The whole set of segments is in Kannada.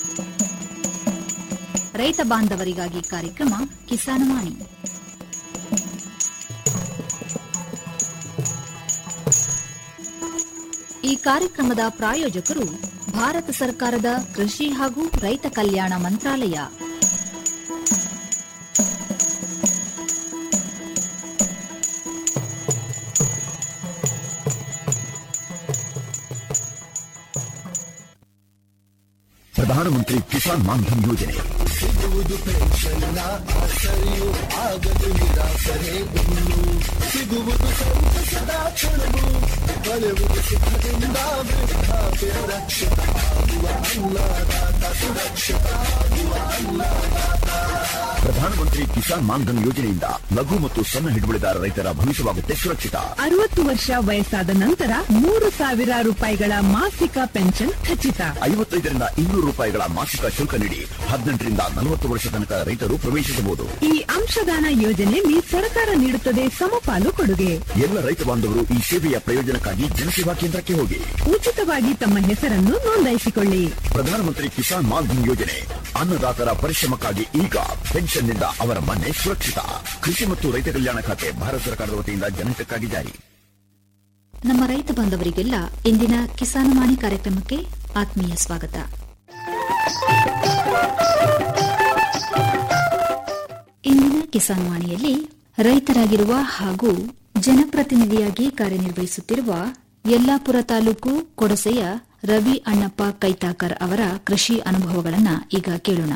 ರೈತ ಬಾಂಧವರಿಗಾಗಿ ಕಾರ್ಯಕ್ರಮ ಕಿಸಾನವಾಣಿ ಈ ಕಾರ್ಯಕ್ರಮದ ಪ್ರಾಯೋಜಕರು ಭಾರತ ಸರ್ಕಾರದ ಕೃಷಿ ಹಾಗೂ ರೈತ ಕಲ್ಯಾಣ ಮಂತ್ರಾಲಯ ಪ್ರಧಾನಮಂತ್ರಿ ಕಿಸಾನ್ ಮಾನ್ಧನ್ ಯೋಜನೆ ಸಿಗುವುದು ಪೆನ್ಷನ್ನ ಆಸರೆಯು ಆಗದು ನಿರಾಸರೆ ಇನ್ನು ಸಿಗುವುದು ಸಂತಸದ ಕ್ಷಣವು ಬಳೆಯುವುದು ಸುಖದಿಂದ ವೃದ್ಧಾಪ್ಯ ರಕ್ಷಿತ ಆಗುವ ಅನ್ನದಾತ ಸುರಕ್ಷಿತ ಆಗುವ ಅನ್ನದಾತ ಪ್ರಧಾನಮಂತ್ರಿ ಕಿಸಾನ್ ಮಾನ್ಧನ್ ಯೋಜನೆಯಿಂದ ಲಘು ಮತ್ತು ಸಣ್ಣ ಹಿಡುವಳಿದಾರ ರೈತರ ಭವಿಷ್ಯವಾಗುತ್ತೆ ಸುರಕ್ಷಿತ ಅರವತ್ತು ವರ್ಷ ವಯಸ್ಸಾದ ನಂತರ ಮೂರು ಸಾವಿರ ರೂಪಾಯಿಗಳ ಮಾಸಿಕ ಪೆನ್ಷನ್ ಖಚಿತ ಐವತ್ತೈದರಿಂದ ಇನ್ನೂರು ರೂಪಾಯಿಗಳ ಮಾಸಿಕ ಶುಲ್ಕ ನೀಡಿ ಹದಿನೆಂಟರಿಂದ ನಲವತ್ತು ವರ್ಷ ತನಕ ರೈತರು ಪ್ರವೇಶಿಸಬಹುದು ಈ ಅಂಶದಾನ ಯೋಜನೆಯಲ್ಲಿ ಸರ್ಕಾರ ನೀಡುತ್ತದೆ ಸಮಪಾಲು ಕೊಡುಗೆ ಎಲ್ಲ ರೈತ ಬಾಂಧವರು ಈ ಸೇವೆಯ ಪ್ರಯೋಜನಕ್ಕಾಗಿ ಜನಸೇವಾ ಕೇಂದ್ರಕ್ಕೆ ಹೋಗಿ ಉಚಿತವಾಗಿ ತಮ್ಮ ಹೆಸರನ್ನು ನೋಂದಾಯಿಸಿಕೊಳ್ಳಿ ಪ್ರಧಾನಮಂತ್ರಿ ಕಿಸಾನ್ ಮಾನ್ಧನ್ ಯೋಜನೆ ಅನ್ನದಾತರ ಪರಿಶ್ರಮಕ್ಕಾಗಿ ಈಗ ಪೆನ್ಷನ್ನಿಂದ ಅವರ ಮನೆ ಸುರಕ್ಷಿತ ಕೃಷಿ ಮತ್ತು ರೈತ ಕಲ್ಯಾಣ ಖಾತೆ ಭಾರತ ಸರ್ಕಾರದ ವತಿಯಿಂದ ಜನಹಿತಕ್ಕಾಗಿ ಜಾರಿ ನಮ್ಮ ರೈತ ಬಾಂಧವರಿಗೆಲ್ಲ ಇಂದಿನ ಕಿಸಾನವಾಣಿ ಕಾರ್ಯಕ್ರಮಕ್ಕೆ ಆತ್ಮೀಯ ಸ್ವಾಗತ ಇಂದಿನ ಕಿಸಾನ್ವಾಣಿಯಲ್ಲಿ ರೈತರಾಗಿರುವ ಹಾಗೂ ಜನಪ್ರತಿನಿಧಿಯಾಗಿ ಕಾರ್ಯನಿರ್ವಹಿಸುತ್ತಿರುವ ಯಲ್ಲಾಪುರ ತಾಲೂಕು ಕೊಡಸೆಯ ರವಿ ಅಣ್ಣಪ್ಪ ಕೈತಾಕರ್ ಅವರ ಕೃಷಿ ಅನುಭವಗಳನ್ನು ಈಗ ಕೇಳೋಣ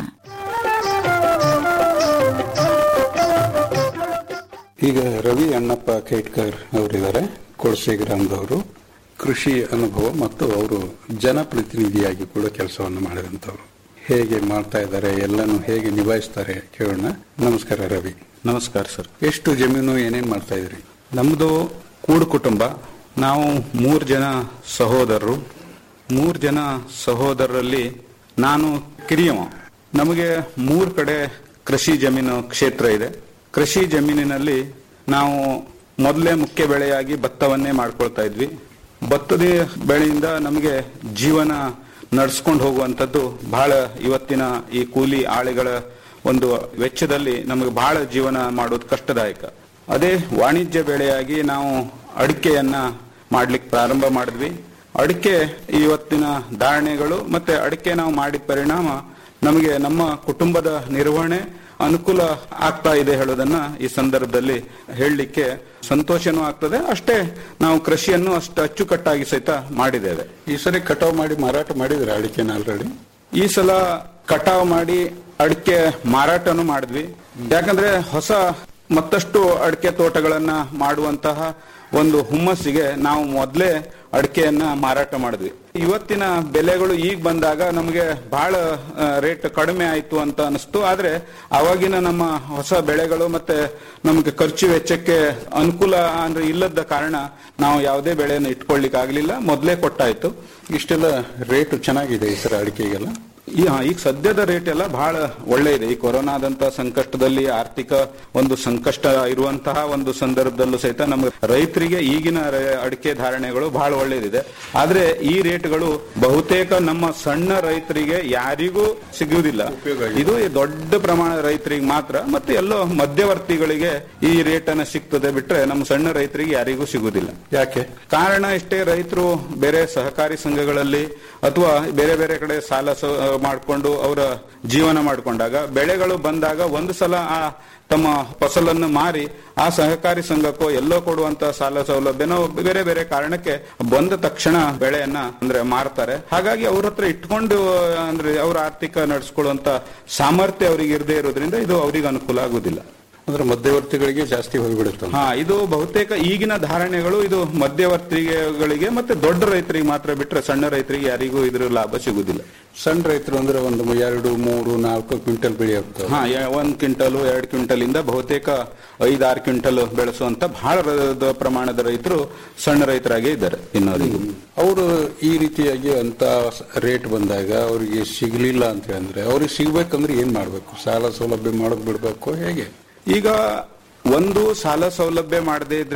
ಈಗ ರವಿ ಅಣ್ಣಪ್ಪ ಖೇಟ್ಕರ್ ಅವರಿದ್ದಾರೆ ಕೊಳಸೆ ಗ್ರಾಮದವರು ಕೃಷಿ ಅನುಭವ ಮತ್ತು ಅವರು ಜನಪ್ರತಿನಿಧಿಯಾಗಿ ಕೂಡ ಕೆಲಸವನ್ನು ಮಾಡಿದಂಥವ್ರು ಹೇಗೆ ಮಾಡ್ತಾ ಇದ್ದಾರೆ ಎಲ್ಲನೂ ಹೇಗೆ ನಿಭಾಯಿಸ್ತಾರೆ ಕೇಳೋಣ ನಮಸ್ಕಾರ ರವಿ ನಮಸ್ಕಾರ ಸರ್ ಎಷ್ಟು ಜಮೀನು ಏನೇನ್ ಮಾಡ್ತಾ ಇದ್ರಿ ನಮ್ಮದು ಕೂಡು ಕುಟುಂಬ ನಾವು ಮೂರು ಜನ ಸಹೋದರರು ಮೂರು ಜನ ಸಹೋದರರಲ್ಲಿ ನಾನು ಕಿರಿಯವ ನಮಗೆ ಮೂರು ಕಡೆ ಕೃಷಿ ಜಮೀನು ಕ್ಷೇತ್ರ ಇದೆ ಕೃಷಿ ಜಮೀನಿನಲ್ಲಿ ನಾವು ಮೊದಲೇ ಮುಖ್ಯ ಬೆಳೆಯಾಗಿ ಭತ್ತವನ್ನೇ ಮಾಡ್ಕೊಳ್ತಾ ಇದ್ವಿ ಭತ್ತದ ಬೆಳೆಯಿಂದ ನಮಗೆ ಜೀವನ ನಡೆಸ್ಕೊಂಡು ಹೋಗುವಂಥದ್ದು ಬಹಳ ಇವತ್ತಿನ ಈ ಕೂಲಿ ಆಳೆಗಳ ಒಂದು ವೆಚ್ಚದಲ್ಲಿ ನಮಗೆ ಬಹಳ ಜೀವನ ಮಾಡೋದು ಕಷ್ಟದಾಯಕ ಅದೇ ವಾಣಿಜ್ಯ ಬೆಳೆಯಾಗಿ ನಾವು ಅಡಿಕೆಯನ್ನ ಮಾಡ್ಲಿಕ್ಕೆ ಪ್ರಾರಂಭ ಮಾಡಿದ್ವಿ ಅಡಿಕೆ ಇವತ್ತಿನ ಧಾರಣೆಗಳು ಮತ್ತೆ ಅಡಿಕೆ ನಾವು ಮಾಡಿದ ಪರಿಣಾಮ ನಮಗೆ ನಮ್ಮ ಕುಟುಂಬದ ನಿರ್ವಹಣೆ ಅನುಕೂಲ ಆಗ್ತಾ ಇದೆ ಹೇಳೋದನ್ನ ಈ ಸಂದರ್ಭದಲ್ಲಿ ಹೇಳಲಿಕ್ಕೆ ಸಂತೋಷನೂ ಆಗ್ತದೆ ಅಷ್ಟೇ ನಾವು ಕೃಷಿಯನ್ನು ಅಷ್ಟು ಅಚ್ಚುಕಟ್ಟಾಗಿ ಸಹಿತ ಮಾಡಿದ್ದೇವೆ ಈ ಸರಿ ಕಟಾವ್ ಮಾಡಿ ಮಾರಾಟ ಮಾಡಿದ್ರೆ ಅಡಿಕೆನ ಆಲ್ರೆಡಿ ಈ ಸಲ ಕಟಾವು ಮಾಡಿ ಅಡಿಕೆ ಮಾರಾಟನೂ ಮಾಡಿದ್ವಿ ಯಾಕಂದ್ರೆ ಹೊಸ ಮತ್ತಷ್ಟು ಅಡಿಕೆ ತೋಟಗಳನ್ನ ಮಾಡುವಂತಹ ಒಂದು ಹುಮ್ಮಸ್ಸಿಗೆ ನಾವು ಮೊದಲೇ ಅಡಿಕೆಯನ್ನ ಮಾರಾಟ ಮಾಡಿದ್ವಿ ಇವತ್ತಿನ ಬೆಲೆಗಳು ಈಗ ಬಂದಾಗ ನಮಗೆ ಬಹಳ ರೇಟ್ ಕಡಿಮೆ ಆಯ್ತು ಅಂತ ಅನಿಸ್ತು ಆದ್ರೆ ಅವಾಗಿನ ನಮ್ಮ ಹೊಸ ಬೆಳೆಗಳು ಮತ್ತೆ ನಮಗೆ ಖರ್ಚು ವೆಚ್ಚಕ್ಕೆ ಅನುಕೂಲ ಅಂದ್ರೆ ಇಲ್ಲದ ಕಾರಣ ನಾವು ಯಾವುದೇ ಬೆಳೆಯನ್ನು ಇಟ್ಕೊಳ್ಳಿಕ್ ಆಗ್ಲಿಲ್ಲ ಮೊದಲೇ ಕೊಟ್ಟಾಯ್ತು ಇಷ್ಟೆಲ್ಲ ರೇಟ್ ಚೆನ್ನಾಗಿದೆ ಈ ಸರಿ ಅಡಿಕೆಗೆಲ್ಲ ಈ ಹಾ, ಈಗ ಸದ್ಯದ ರೇಟ್ ಎಲ್ಲ ಬಹಳ ಒಳ್ಳೆ ಇದೆ ಈ ಕೊರೋನಾದಂತಹ ಸಂಕಷ್ಟದಲ್ಲಿ ಆರ್ಥಿಕ ಒಂದು ಸಂಕಷ್ಟ ಇರುವಂತಹ ಒಂದು ಸಂದರ್ಭದಲ್ಲೂ ಸಹಿತ ನಮಗೆ ರೈತರಿಗೆ ಈಗಿನ ರೆ- ಅಡಿಕೆ ಧಾರಣೆಗಳು ಬಹಳ ಒಳ್ಳೇದಿದೆ ಆದ್ರೆ ಈ ರೇಟ್ಗಳು ಬಹುತೇಕ ನಮ್ಮ ಸಣ್ಣ ರೈತರಿಗೆ ಯಾರಿಗೂ ಸಿಗುವುದಿಲ್ಲ ಇದು ಈ ದೊಡ್ಡ ಪ್ರಮಾಣ ರೈತರಿಗೆ ಮಾತ್ರ ಮತ್ತೆ ಎಲ್ಲೋ ಮಧ್ಯವರ್ತಿಗಳಿಗೆ ಈ ರೇಟ್ ಅನ್ನ ಸಿಗ್ತದೆ ಬಿಟ್ರೆ ನಮ್ಮ ಸಣ್ಣ ರೈತರಿಗೆ ಯಾರಿಗೂ ಸಿಗುವುದಿಲ್ಲ ಯಾಕೆ ಕಾರಣ ಇಷ್ಟೇ ರೈತರು ಬೇರೆ ಸಹಕಾರಿ ಸಂಘಗಳಲ್ಲಿ ಅಥವಾ ಬೇರೆ ಬೇರೆ ಕಡೆ ಸಾಲ ಸ- ಮಾಡಿಕೊಂಡು ಅವರ ಜೀವನ ಮಾಡಿಕೊಂಡಾಗ ಬೆಳೆಗಳು ಬಂದಾಗ ಒಂದು ಸಲ ಆ ತಮ್ಮ ಫಸಲನ್ನು ಮಾರಿ ಆ ಸಹಕಾರಿ ಸಂಘಕ್ಕೋ ಎಲ್ಲೋ ಕೊಡುವಂತ ಸಾಲ ಸೌಲಭ್ಯನೋ ಬೇರೆ ಬೇರೆ ಕಾರಣಕ್ಕೆ ಬಂದ ತಕ್ಷಣ ಬೆಳೆಯನ್ನ ಅಂದ್ರೆ ಮಾರ್ತಾರೆ ಹಾಗಾಗಿ ಅವ್ರ ಹತ್ರ ಇಟ್ಕೊಂಡು ಅಂದ್ರೆ ಅವ್ರ ಆರ್ಥಿಕ ನಡೆಸ್ಕೊಳ್ಳುವಂತ ಸಾಮರ್ಥ್ಯ ಅವರಿಗೆ ಇರದೇ ಇರೋದ್ರಿಂದ ಇದು ಅವರಿಗೆ ಅನುಕೂಲ ಆಗುದಿಲ್ಲ ಅಂದ್ರೆ ಮಧ್ಯವರ್ತಿಗಳಿಗೆ ಜಾಸ್ತಿ ಹೋಗ್ಬಿಡುತ್ತೆ ಹಾ ಇದು ಬಹುತೇಕ ಈಗಿನ ಧಾರಣೆಗಳು ಇದು ಮಧ್ಯವರ್ತಿಗಳಿಗೆ ಮತ್ತೆ ದೊಡ್ಡ ರೈತರಿಗೆ ಮಾತ್ರ ಬಿಟ್ರೆ ಸಣ್ಣ ರೈತರಿಗೆ ಯಾರಿಗೂ ಇದ್ರ ಲಾಭ ಸಿಗುದಿಲ್ಲ ಸಣ್ಣ ರೈತರು ಅಂದ್ರೆ ಒಂದು ಎರಡು ಮೂರು ನಾಲ್ಕು ಕ್ವಿಂಟಲ್ ಬೆಳೆ ಆಗ್ತವೆ ಹಾ ಯ- ಒಂದ್ ಕ್ವಿಂಟಲ್ ಎರಡ್ ಕ್ವಿಂಟಲ್ ಇಂದ ಬಹುತೇಕ ಐದಾರು ಕ್ವಿಂಟಲ್ ಬೆಳೆಸುವಂತ ಬಹಳ ರ- ಪ್ರಮಾಣದ ರೈತರು ಸಣ್ಣ ರೈತರಾಗೇ ಇದ್ದಾರೆ ಇನ್ನವರಿಗೆ ಅವರು ಈ ರೀತಿಯಾಗಿ ಅಂತ ರೇಟ್ ಬಂದಾಗ ಅವರಿಗೆ ಸಿಗ್ಲಿಲ್ಲ ಅಂತ ಹೇಳಿದ್ರೆ ಅವ್ರಿಗೆ ಸಿಗ್ಬೇಕಂದ್ರೆ ಏನ್ ಮಾಡ್ಬೇಕು ಸಾಲ ಸೌಲಭ್ಯ ಮಾಡಕ್ ಬಿಡ್ಬೇಕು ಹೇಗೆ ಈಗ ಒಂದು ಸಾಲ ಸೌಲಭ್ಯ ಮಾಡದೇ ಇದ್ರೆ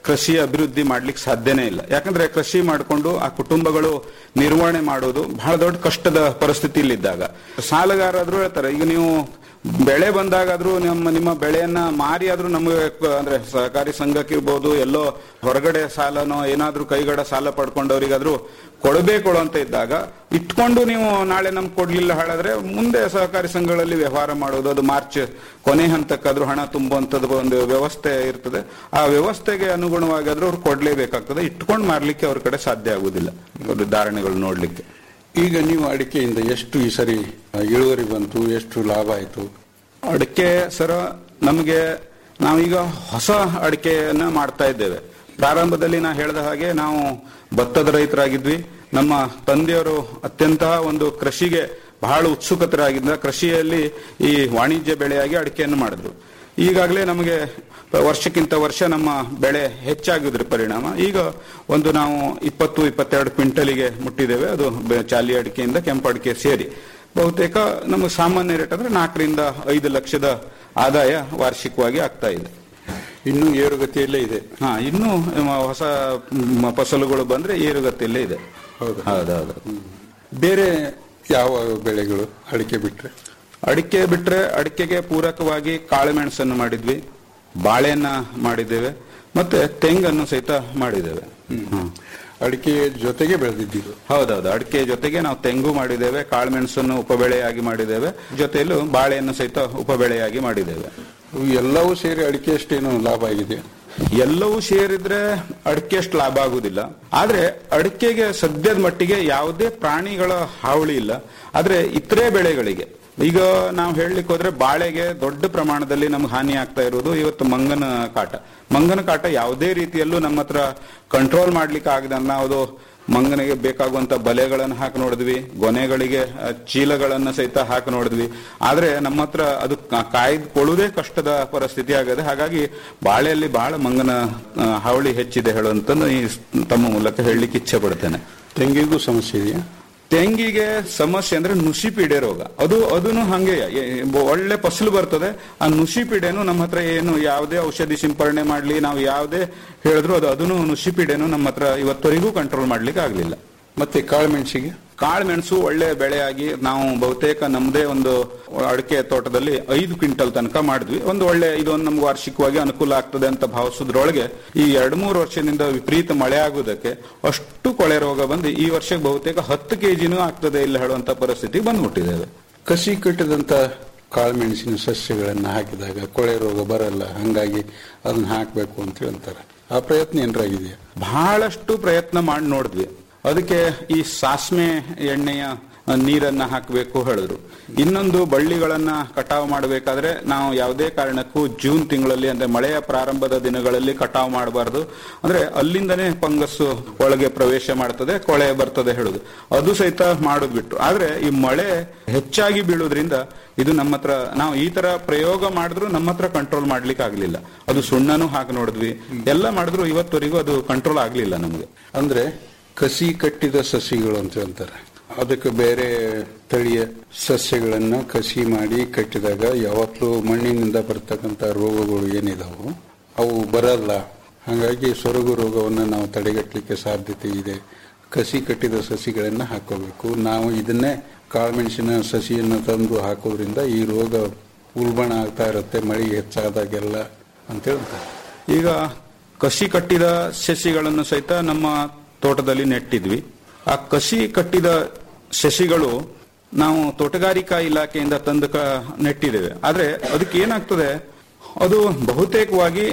ಕೃಷಿ ಅಭಿವೃದ್ಧಿ ಮಾಡ್ಲಿಕ್ಕೆ ಸಾಧ್ಯನೇ ಇಲ್ಲ ಯಾಕಂದ್ರೆ ಕೃಷಿ ಮಾಡಿಕೊಂಡು ಆ ಕುಟುಂಬಗಳು ನಿರ್ವಹಣೆ ಮಾಡೋದು ಬಹಳ ದೊಡ್ಡ ಕಷ್ಟದ ಪರಿಸ್ಥಿತಿಯಲ್ಲಿದ್ದಾಗ ಸಾಲಗಾರರು ಹೇಳ್ತಾರೆ ಈಗ ನೀವು ಬೆಳೆ ಬಂದಾಗಾದ್ರೂ ನಮ್ಮ ನಿಮ್ಮ ಬೆಳೆಯನ್ನ ಮಾರಿ ಆದ್ರೂ ನಮಗೆ ಕ- ಅಂದ್ರೆ ಸಹಕಾರಿ ಸಂಘಕ್ಕಿರ್ಬೋದು ಎಲ್ಲೋ ಹೊರಗಡೆ ಸಾಲನೋ ಏನಾದ್ರೂ ಕೈಗಡ ಸಾಲ ಪಡ್ಕೊಂಡವ್ರಿಗಾದ್ರೂ ಕೊಡಬೇಕು ಅಂತ ಇದ್ದಾಗ ಇಟ್ಕೊಂಡು ನೀವು ನಾಳೆ ನಮ್ಗೆ ಕೊಡ್ಲಿಲ್ಲ ಹೇಳಿದ್ರೆ ಮುಂದೆ ಸಹಕಾರಿ ಸಂಘಗಳಲ್ಲಿ ವ್ಯವಹಾರ ಮಾಡೋದು ಅದು ಮಾರ್ಚ್ ಕೊನೆ ಹಂತಕ್ಕಾದ್ರೂ ಹಣ ತುಂಬುವಂತದ್ದು ಒಂದು ವ್ಯವಸ್ಥೆ ಇರ್ತದೆ ಆ ವ್ಯವಸ್ಥೆಗೆ ಅನುಗುಣವಾಗಿಯಾದ್ರೂ ಅವ್ರು ಕೊಡ್ಲೇಬೇಕಾಗ್ತದೆ ಇಟ್ಕೊಂಡು ಮಾರ್ಲಿಕ್ಕೆ ಅವ್ರ ಕಡೆ ಸಾಧ್ಯ ಆಗುದಿಲ್ಲ ಒಂದು ಧಾರಣೆಗಳು ನೋಡ್ಲಿಕ್ಕೆ ಈಗ ನೀವು ಅಡಿಕೆಯಿಂದ ಎಷ್ಟು ಈ ಸರಿ ಇಳುವರಿ ಬಂತು ಎಷ್ಟು ಲಾಭ ಆಯಿತು ಅಡಿಕೆ ಸರ ನಮಗೆ ನಾವೀಗ ಹೊಸ ಅಡಿಕೆಯನ್ನ ಮಾಡ್ತಾ ಇದ್ದೇವೆ ಪ್ರಾರಂಭದಲ್ಲಿ ನಾ ಹೇಳಿದ ಹಾಗೆ ನಾವು ಭತ್ತದ ರೈತರಾಗಿದ್ವಿ ನಮ್ಮ ತಂದೆಯವರು ಅತ್ಯಂತ ಒಂದು ಕೃಷಿಗೆ ಬಹಳ ಉತ್ಸುಕತರಾಗಿದ್ದ ಕೃಷಿಯಲ್ಲಿ ಈ ವಾಣಿಜ್ಯ ಬೆಳೆಯಾಗಿ ಅಡಿಕೆಯನ್ನು ಮಾಡಿದ್ರು ಈಗಾಗಲೇ ನಮಗೆ ವರ್ಷಕ್ಕಿಂತ ವರ್ಷ ನಮ್ಮ ಬೆಳೆ ಹೆಚ್ಚಾಗಿದ್ರ ಪರಿಣಾಮ ಈಗ ಒಂದು ನಾವು ಇಪ್ಪತ್ತು ಇಪ್ಪತ್ತೆರಡು ಕ್ವಿಂಟಲಿಗೆ ಮುಟ್ಟಿದ್ದೇವೆ ಅದು ಬೆ- ಚಾಲಿ ಅಡಿಕೆಯಿಂದ ಕೆಂಪು ಅಡಿಕೆ ಸೇರಿ ಬಹುತೇಕ ನಮಗೆ ಸಾಮಾನ್ಯ ರೇಟ್ ಅಂದ್ರೆ ನಾಲ್ಕರಿಂದ ಐದು ಲಕ್ಷದ ಆದಾಯ ವಾರ್ಷಿಕವಾಗಿ ಆಗ್ತಾ ಇದೆ ಇನ್ನೂ ಏರುಗತಿಯಲ್ಲೇ ಇದೆ ಹಾ ಇನ್ನು ಮ- ಹೊಸ ಮ್, ಫಸಲುಗಳು ಬಂದ್ರೆ ಏರುಗತಿಯಲ್ಲೇ ಇದೆ ಹೌದು ಹೌದೌದು ಬೇರೆ ಯಾವ ಬೆಳೆಗಳು ಅಡಿಕೆ ಬಿಟ್ರೆ ಅಡಿಕೆ ಬಿಟ್ರೆ ಅಡಿಕೆಗೆ ಪೂರಕವಾಗಿ ಕಾಳುಮೆಣಸನ್ನು ಮಾಡಿದ್ವಿ ಬಾಳೆಯನ್ನ ಮಾಡಿದ್ದೇವೆ ಮತ್ತೆ ತೆಂಗನ್ನು ಸಹಿತ ಮಾಡಿದ್ದೇವೆ ಹ್ಮ್. ಅಡಿಕೆ ಜೊತೆಗೆ ಬೆಳೆದಿದ್ದು ಹೌದೌದು ಅಡಿಕೆ ಜೊತೆಗೆ ನಾವು ತೆಂಗು ಮಾಡಿದ್ದೇವೆ ಕಾಳುಮೆಣಸನ್ನು ಉಪಬೆಳೆಯಾಗಿ ಮಾಡಿದ್ದೇವೆ ಜೊತೆಯಲ್ಲೂ ಬಾಳೆಯನ್ನು ಸಹಿತ ಉಪಬೆಳೆಯಾಗಿ ಮಾಡಿದ್ದೇವೆ ಇವು ಎಲ್ಲವೂ ಸೇರಿ ಅಡಿಕೆ ಅಷ್ಟೇನು ಲಾಭ ಆಗಿದೆ ಎಲ್ಲವೂ ಸೇರಿದ್ರೆ ಅಡಿಕೆ ಅಷ್ಟು ಲಾಭ ಆಗುದಿಲ್ಲ ಆದ್ರೆ ಅಡಿಕೆಗೆ ಸದ್ಯದ ಮಟ್ಟಿಗೆ ಯಾವುದೇ ಪ್ರಾಣಿಗಳ ಹಾವಳಿ ಇಲ್ಲ ಆದ್ರೆ ಇತರೆ ಬೆಳೆಗಳಿಗೆ ಈಗ ನಾವು ಹೇಳಲಿಕ್ಕೆ ಹೋದ್ರೆ ಬಾಳೆಗೆ ದೊಡ್ಡ ಪ್ರಮಾಣದಲ್ಲಿ ನಮ್ಗೆ ಹಾನಿ ಆಗ್ತಾ ಇರೋದು ಇವತ್ತು ಮಂಗನ ಕಾಟ ಮಂಗನ ಕಾಟ ಯಾವುದೇ ರೀತಿಯಲ್ಲೂ ನಮ್ಮ ಹತ್ರ ಕಂಟ್ರೋಲ್ ಮಾಡ್ಲಿಕ್ಕೆ ಆಗದ ನಾವು ಮಂಗನಿಗೆ ಬೇಕಾಗುವಂತ ಬಲೆಗಳನ್ನು ಹಾಕಿ ನೋಡಿದ್ವಿ ಗೊನೆಗಳಿಗೆ ಆ, ಚೀಲಗಳನ್ನ ಸಹಿತ ಹಾಕಿ ನೋಡಿದ್ವಿ ಆದ್ರೆ ನಮ್ಮ ಹತ್ರ ಅದು ಕಾ- ಕಾಯ್ದುಕೊಳ್ಳುವುದೇ ಕಷ್ಟದ ಪರಿಸ್ಥಿತಿ ಆಗದೆ ಹಾಗಾಗಿ ಬಾಳೆಯಲ್ಲಿ ಬಹಳ ಮಂಗನ ಆ, ಹಾವಳಿ ಹೆಚ್ಚಿದೆ ಹೇಳುವಂತ ಈ ಸ್- ತಮ್ಮ ಮೂಲಕ ಹೇಳಲಿಕ್ಕೆ ಇಚ್ಛೆ ಪಡ್ತೇನೆ ತೆಂಗಿಗೂ ಸಮಸ್ಯೆ ಇದೆಯಾ ತೆಂಗಿಗೆ ಸಮಸ್ಯೆ ಅಂದ್ರೆ ನುಸಿಪೀಡೆ ರೋಗ ಅದು ಅದನ್ನು ಹಂಗೆ ಎ- ಒಳ್ಳೆ ಫಸಲು ಬರ್ತದೆ ಆ ನುಸಿಪೀಡೆನು ನಮ್ಮ ಹತ್ರ ಏನು ಯಾವುದೇ ಔಷಧಿ ಸಿಂಪರಣೆ ಮಾಡ್ಲಿ ನಾವು ಯಾವುದೇ ಹೇಳಿದ್ರು ಅದು ಅದನ್ನು ನುಸಿಪೀಡೆನು ನಮ್ಮ ಹತ್ರ ಇವತ್ತವರೆಗೂ ಕಂಟ್ರೋಲ್ ಮಾಡ್ಲಿಕ್ಕೆ ಆಗ್ಲಿಲ್ಲ ಮತ್ತೆ ಕಾಳುಮೆಣಸಿಗೆ ಕಾಳುಮೆಣಸು ಒಳ್ಳೆ ಬೆಳೆಯಾಗಿ ನಾವು ಬಹುತೇಕ ನಮ್ಮದೇ ಒಂದು ಅಡಿಕೆ ತೋಟದಲ್ಲಿ ಐದು ಕ್ವಿಂಟಲ್ ತನಕ ಮಾಡಿದ್ವಿ ಒಂದು ಒಳ್ಳೆ ಇದೊಂದು ನಮ್ಗೆ ವಾರ್ಷಿಕವಾಗಿ ಅನುಕೂಲ ಆಗ್ತದೆ ಅಂತ ಭಾವಿಸೋದ್ರೊಳಗೆ ಈ ಎರಡು ಮೂರು ವರ್ಷದಿಂದ ವಿಪರೀತ ಮಳೆ ಆಗುವುದಕ್ಕೆ ಅಷ್ಟು ಕೊಳೆ ರೋಗ ಬಂದು ಈ ವರ್ಷಕ್ಕೆ ಬಹುತೇಕ ಹತ್ತು ಕೆಜಿನೂ ಆಗ್ತದೆ ಇಲ್ಲ ಹೇಳುವಂತ ಪರಿಸ್ಥಿತಿ ಬಂದ್ಬಿಟ್ಟಿದ್ದೇವೆ ಕಸಿ ಕಟ್ಟಿದಂತ ಕಾಳುಮೆಣಸಿನ ಸಸ್ಯಗಳನ್ನ ಹಾಕಿದಾಗ ಕೊಳೆ ರೋಗ ಬರಲ್ಲ ಹಂಗಾಗಿ ಅದನ್ನ ಹಾಕಬೇಕು ಅಂತ ಹೇಳ್ತಾರೆ ಆ ಪ್ರಯತ್ನ ಏನಾಗಿದೆಯಾ ಬಹಳಷ್ಟು ಪ್ರಯತ್ನ ಮಾಡಿ ನೋಡಿದ್ವಿ ಅದಕ್ಕೆ ಈ ಸಾಸ್ಮೆ ಎಣ್ಣೆಯ ಆ, ನೀರನ್ನ ಹಾಕಬೇಕು ಹೇಳಿದ್ರು ಇನ್ನೊಂದು ಬಳ್ಳಿಗಳನ್ನ ಕಟಾವು ಮಾಡಬೇಕಾದ್ರೆ ನಾವು ಯಾವುದೇ ಕಾರಣಕ್ಕೂ ಜೂನ್ ತಿಂಗಳಲ್ಲಿ ಅಂದ್ರೆ ಮಳೆಯ ಪ್ರಾರಂಭದ ದಿನಗಳಲ್ಲಿ ಕಟಾವು ಮಾಡಬಾರ್ದು ಅಂದ್ರೆ ಅಲ್ಲಿಂದನೇ ಫಂಗಸ್ ಒಳಗೆ ಪ್ರವೇಶ ಮಾಡ್ತದೆ ಕೊಳೆ ಬರ್ತದೆ ಹೇಳುದು ಅದು ಸಹಿತ ಮಾಡೋದ್ ಬಿಟ್ಟು ಆದ್ರೆ ಈ ಮಳೆ ಹೆಚ್ಚಾಗಿ ಬೀಳೋದ್ರಿಂದ ಇದು ನಮ್ಮ ಹತ್ರ ನಾವು ಈ ತರ ಪ್ರಯೋಗ ಮಾಡಿದ್ರು ನಮ್ಮ ಹತ್ರ ಕಂಟ್ರೋಲ್ ಮಾಡ್ಲಿಕ್ಕೆ ಆಗ್ಲಿಲ್ಲ ಅದು ಸುಣ್ಣನೂ ಹಾಕಿ ನೋಡಿದ್ವಿ ಎಲ್ಲ ಮಾಡಿದ್ರು ಇವತ್ತವರೆಗೂ ಅದು ಕಂಟ್ರೋಲ್ ಆಗ್ಲಿಲ್ಲ ನಮಗೆ ಅಂದ್ರೆ ಕಸಿ ಕಟ್ಟಿದ ಸಸಿಗಳು ಅಂತ ಹೇಳ್ತಾರೆ ಅದಕ್ಕೆ ಬೇರೆ ತಳಿಯ ಸಸ್ಯಗಳನ್ನ ಕಸಿ ಮಾಡಿ ಕಟ್ಟಿದಾಗ ಯಾವತ್ತೂ ಮಣ್ಣಿನಿಂದ ಬರ್ತಕ್ಕಂಥ ರೋಗಗಳು ಏನಿದಾವು ಅವು ಬರಲ್ಲ ಹಾಗಾಗಿ ಸೊರಗು ರೋಗವನ್ನು ನಾವು ತಡೆಗಟ್ಟಲಿಕ್ಕೆ ಸಾಧ್ಯತೆ ಇದೆ ಕಸಿ ಕಟ್ಟಿದ ಸಸಿಗಳನ್ನ ಹಾಕೋಬೇಕು ನಾವು ಇದನ್ನೇ ಕಾಳುಮೆಣಸಿನ ಸಸಿಯನ್ನು ತಂದು ಹಾಕೋದ್ರಿಂದ ಈ ರೋಗ ಉಲ್ಬಣ ಆಗ್ತಾ ಇರುತ್ತೆ ಮಳೆ ಹೆಚ್ಚಾದಾಗೆಲ್ಲ ಅಂತ ಹೇಳ್ತಾರೆ ಈಗ ಕಸಿ ಕಟ್ಟಿದ ಸಸಿಗಳನ್ನು ಸಹಿತ ನಮ್ಮ ತೋಟದಲ್ಲಿ ನೆಟ್ಟಿದ್ವಿ ಆ ಕಸಿ ಕಟ್ಟಿದ ಸಸಿಗಳು ನಾವು ತೋಟಗಾರಿಕಾ ಇಲಾಖೆಯಿಂದ ತಂದು ಕ- ನೆಟ್ಟಿದ್ದೇವೆ ಆದ್ರೆ ಅದಕ್ಕೆ ಏನಾಗ್ತದೆ ಅದು ಬಹುತೇಕವಾಗಿ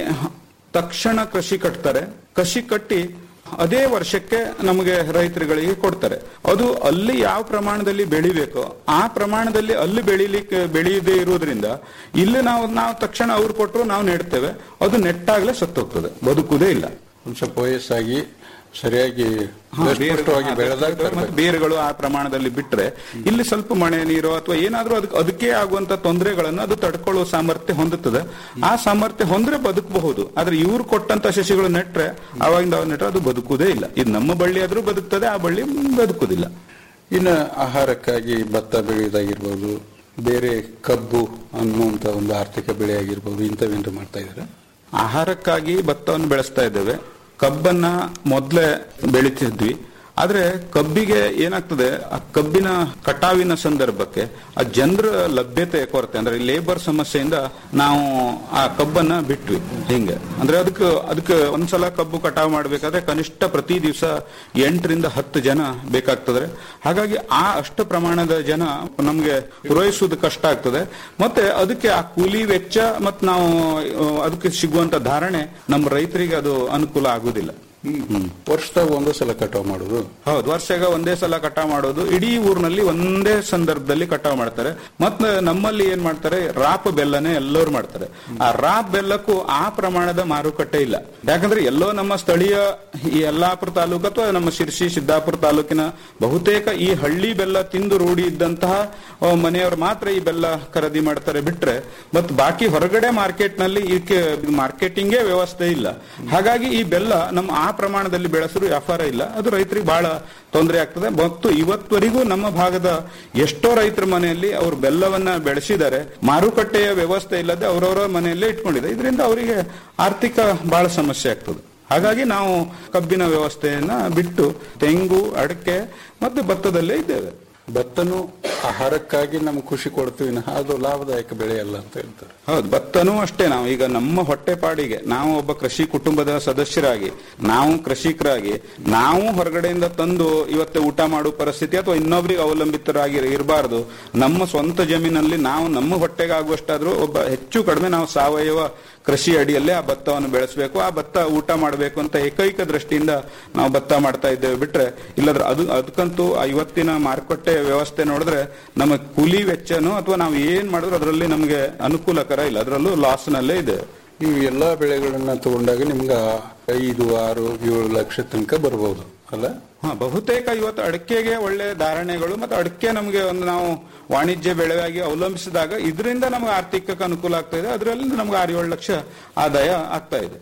ತಕ್ಷಣ ಕೃಷಿ ಕಟ್ತಾರೆ ಕಸಿ ಕಟ್ಟಿ ಅದೇ ವರ್ಷಕ್ಕೆ ನಮಗೆ ರೈತರುಗಳಿಗೆ ಕೊಡ್ತಾರೆ ಅದು ಅಲ್ಲಿ ಯಾವ ಪ್ರಮಾಣದಲ್ಲಿ ಬೆಳಿಬೇಕೋ ಆ ಪ್ರಮಾಣದಲ್ಲಿ ಅಲ್ಲಿ ಬೆಳಿಲಿಕ್ಕೆ ಬೆಳೆಯದೇ ಇರೋದ್ರಿಂದ ಇಲ್ಲಿ ನಾವು ನಾವು ತಕ್ಷಣ ಅವ್ರು ಕೊಟ್ಟರು ನಾವು ನೆಡ್ತೇವೆ ಅದು ನೆಟ್ಟಾಗ್ಲೇ ಸತ್ತೋಗ್ತದೆ ಬದುಕುವುದೇ ಇಲ್ಲ ಒಂದ್ ಸ್ವಲ್ಪ ವಯಸ್ಸಾಗಿ ಸರಿಯಾಗಿ ಹಾ, ಸ್ಪಷ್ಟವಾಗಿ ಬೇರು- ಬೆಳೆದಾಗ ಮತ್ತೆ ತರ್ಬೇಕು. ಬೇರುಗಳು ಆ ಪ್ರಮಾಣದಲ್ಲಿ ಬಿಟ್ರೆ ಇಲ್ಲಿ ಸ್ವಲ್ಪ ಮಳೆ ನೀರು ಅಥವಾ ಏನಾದ್ರೂ ಅದಕ್ಕೆ ಅದಕ್ಕೆ ಆಗುವಂತ ತೊಂದರೆಗಳನ್ನು ಅದು ತಡ್ಕೊಳ್ಳುವ ಸಾಮರ್ಥ್ಯ ಹೊಂದುತ್ತದೆ ಆ ಸಾಮರ್ಥ್ಯ ಹೊಂದ್ರೆ ಬದುಕಬಹುದು ಆದ್ರೆ ಇವ್ರು ಕೊಟ್ಟಂತ ಸಸಿಗಳು ನೆಟ್ರೆ ಅವಾಗಿಂದ ಅವ್ ನೆಟ್ರೆ ಅದು ಬದುಕುವುದೇ ಇಲ್ಲ ಇದು ನಮ್ಮ ಬಳ್ಳಿ ಆದ್ರೂ ಬದುಕ್ತದೆ ಆ ಬಳ್ಳಿ ಬದುಕುದಿಲ್ಲ ಇನ್ನು ಆಹಾರಕ್ಕಾಗಿ ಭತ್ತ ಬೆಳೆಯೋದಾಗಿರ್ಬೋದು ಬೇರೆ ಕಬ್ಬು ಅನ್ನುವಂತ ಒಂದು ಆರ್ಥಿಕ ಬೆಳೆ ಆಗಿರ್ಬೋದು ಇಂಥವೇನ್ರು ಮಾಡ್ತಾ ಇದ್ದಾರೆ ಆಹಾರಕ್ಕಾಗಿ ಭತ್ತವನ್ನು ಬೆಳೆಸ್ತಾ ಇದ್ದೇವೆ ಕಬ್ಬನ್ನ ಮೊದಲೇ ಬೆಳಿತಿದ್ವಿ ಆದ್ರೆ ಕಬ್ಬಿಗೆ ಏನಾಗ್ತದೆ ಆ ಕಬ್ಬಿನ ಕಟಾವಿನ ಸಂದರ್ಭಕ್ಕೆ ಆ ಜನರ ಲಭ್ಯತೆ ಕೊರತೆ ಅಂದ್ರೆ ಲೇಬರ್ ಸಮಸ್ಯೆಯಿಂದ ನಾವು ಆ ಕಬ್ಬನ್ನ ಬಿಟ್ವಿ ಹಿಂಗೆ ಅಂದ್ರೆ ಅದಕ್ಕೆ ಅದಕ್ಕೆ ಒಂದ್ಸಲ ಕಬ್ಬು ಕಟಾವು ಮಾಡ್ಬೇಕಾದ್ರೆ ಕನಿಷ್ಠ ಪ್ರತಿ ದಿವಸ ಎಂಟರಿಂದ ಹತ್ತು ಜನ ಬೇಕಾಗ್ತದೆ ಹಾಗಾಗಿ ಆ ಅಷ್ಟು ಪ್ರಮಾಣದ ಜನ ನಮ್ಗೆ ಪೂರೈಸುವುದು ಕಷ್ಟ ಆಗ್ತದೆ ಮತ್ತೆ ಅದಕ್ಕೆ ಆ ಕೂಲಿ ವೆಚ್ಚ ಮತ್ತು ನಾವು ಆ, ಅದಕ್ಕೆ ಸಿಗುವಂತ ಧಾರಣೆ ನಮ್ಮ ರೈತರಿಗೆ ಅದು ಅನುಕೂಲ ಆಗುದಿಲ್ಲ ವರ್ಷದಾಗ ಒಂದೇ ಸಲ ಕಟಾವ್ ಮಾಡುದು ಹೌದು ವರ್ಷಗ ಒಂದೇ ಸಲ ಕಟಾವ್ ಮಾಡೋದು ಇಡೀ ಊರಿನಲ್ಲಿ ಒಂದೇ ಸಂದರ್ಭದಲ್ಲಿ ಕಟಾವ್ ಮಾಡ್ತಾರೆ ಮತ್ತೆ ನಮ್ಮಲ್ಲಿ ಏನ್ ಮಾಡ್ತಾರೆ ರಾಪ್ ಬೆಲ್ಲನೇ ಎಲ್ಲರೂ ಮಾಡ್ತಾರೆ ಆ ರಾಪ್ ಬೆಲ್ಲಕ್ಕೂ ಆ ಪ್ರಮಾಣದ ಮಾರುಕಟ್ಟೆ ಇಲ್ಲ ಯಾಕಂದ್ರೆ ಎಲ್ಲೋ ನಮ್ಮ ಸ್ಥಳೀಯ ಈ ಯಲ್ಲಾಪುರ ತಾಲೂಕು ಅಥವಾ ನಮ್ಮ ಶಿರ್ಸಿ ಸಿದ್ದಾಪುರ ತಾಲೂಕಿನ ಬಹುತೇಕ ಈ ಹಳ್ಳಿ ಬೆಲ್ಲ ತಿಂದು ರೂಢಿ ಇದ್ದಂತಹ ಆ, ಮನೆಯವರು ಮಾತ್ರ ಈ ಬೆಲ್ಲ ಖರೀದಿ ಮಾಡ್ತಾರೆ ಬಿಟ್ರೆ ಮತ್ತು ಬಾಕಿ ಹೊರಗಡೆ ಮಾರ್ಕೆಟ್ ನಲ್ಲಿ ಇದಕ್ಕೆ ಮಾರ್ಕೆಟಿಂಗೇ ವ್ಯವಸ್ಥೆ ಇಲ್ಲ ಹಾಗಾಗಿ ಈ ಬೆಲ್ಲ ನಮ್ಮ ಆ ಪ್ರಮಾಣದಲ್ಲಿ ಬೆಳೆಸಲು ವ್ಯಾಪಾರ ಇಲ್ಲ ಅದು ರೈತರಿಗೆ ಬಹಳ ತೊಂದರೆ ಆಗ್ತದೆ ಮತ್ತು ಇವತ್ತವರೆಗೂ ನಮ್ಮ ಭಾಗದ ಎಷ್ಟೋ ರೈತರ ಮನೆಯಲ್ಲಿ ಅವರು ಬೆಲ್ಲವನ್ನ ಬೆಳೆಸಿದ್ದಾರೆ ಮಾರುಕಟ್ಟೆಯ ವ್ಯವಸ್ಥೆ ಇಲ್ಲದೆ ಅವರವರ ಮನೆಯಲ್ಲೇ ಇಟ್ಕೊಂಡಿದೆ ಇದರಿಂದ ಅವರಿಗೆ ಆರ್ಥಿಕ ಬಹಳ ಸಮಸ್ಯೆ ಆಗ್ತದೆ ಹಾಗಾಗಿ ನಾವು ಕಬ್ಬಿನ ವ್ಯವಸ್ಥೆಯನ್ನ ಬಿಟ್ಟು ತೆಂಗು ಅಡಕೆ ಮತ್ತು ಭತ್ತದಲ್ಲೇ ಇದ್ದೇವೆ ಭತ್ತನು ಆಹಾರಕ್ಕಾಗಿ ನಮ್ಗೆ ಖುಷಿ ಕೊಡ್ತೀವಿ ವಿನಃ ಅದು ಲಾಭದಾಯಕ ಬೆಳೆ ಅಲ್ಲ ಅಂತ ಹೇಳ್ತಾರೆ ಹೌದು ಭತ್ತನೂ ಅಷ್ಟೇ ನಾವು ಈಗ ನಮ್ಮ ಹೊಟ್ಟೆಪಾಡಿಗೆ ನಾವು ಒಬ್ಬ ಕೃಷಿ ಕುಟುಂಬದ ಸದಸ್ಯರಾಗಿ ನಾವು ಕೃಷಿಕರಾಗಿ ನಾವು ಹೊರಗಡೆಯಿಂದ ತಂದು ಇವತ್ತು ಊಟ ಮಾಡುವ ಪರಿಸ್ಥಿತಿ ಅಥವಾ ಇನ್ನೊಬ್ರಿಗೆ ಅವಲಂಬಿತರಾಗಿ ಇರಬಾರ್ದು ನಮ್ಮ ಸ್ವಂತ ಜಮೀನಲ್ಲಿ ನಾವು ನಮ್ಮ ಹೊಟ್ಟೆಗೆ ಆಗುವಷ್ಟಾದ್ರೂ ಒಬ್ಬ ಹೆಚ್ಚು ಕಡಿಮೆ ನಾವು ಸಾವಯವ ಕೃಷಿ ಅಡಿಯಲ್ಲೇ ಆ ಭತ್ತವನ್ನು ಬೆಳೆಸಬೇಕು ಆ ಭತ್ತ ಊಟ ಮಾಡಬೇಕು ಅಂತ ಏಕೈಕ ದೃಷ್ಟಿಯಿಂದ ನಾವು ಭತ್ತ ಮಾಡ್ತಾ ಇದ್ದೇವೆ ಬಿಟ್ರೆ ಇಲ್ಲದ್ರೆ ಅದು ಅದಕ್ಕಂತೂ ಆ ಇವತ್ತಿನ ಮಾರುಕಟ್ಟೆ ವ್ಯವಸ್ಥೆ ನೋಡಿದ್ರೆ ನಮ್ಮ ಕೂಲಿ ವೆಚ್ಚನೋ ಅಥವಾ ನಾವು ಏನ್ ಮಾಡಿದ್ರು ಅದರಲ್ಲಿ ನಮಗೆ ಅನುಕೂಲಕರ ಇಲ್ಲ ಅದರಲ್ಲೂ ಲಾಸ್ ನಲ್ಲೇ ಇದೆ ನೀವು ಎಲ್ಲಾ ಬೆಳೆಗಳನ್ನ ತಗೊಂಡಾಗ ನಿಮ್ಗೆ ಐದು ಆರು ಏಳು ಲಕ್ಷ ತನಕ ಬರ್ಬೋದು ಅಲ್ಲ ಹಾ ಬಹುತೇಕ ಇವತ್ತು ಅಡಿಕೆಗೆ ಒಳ್ಳೆ ಧಾರಣೆಗಳು ಮತ್ತು ಅಡಿಕೆ ನಮಗೆ ಒಂದು ನಾವು ವಾಣಿಜ್ಯ ಬೆಳೆಯಾಗಿ ಅವಲಂಬಿಸಿದಾಗ ಇದರಿಂದ ನಮಗೆ ಆರ್ಥಿಕಕ್ಕೆ ಅನುಕೂಲ ಆಗ್ತಾ ಇದೆ ಅದರಲ್ಲಿ ನಮ್ಗೆ ಆರು ಏಳು ಲಕ್ಷ ಆದಾಯ ಆಗ್ತಾ ಇದೆ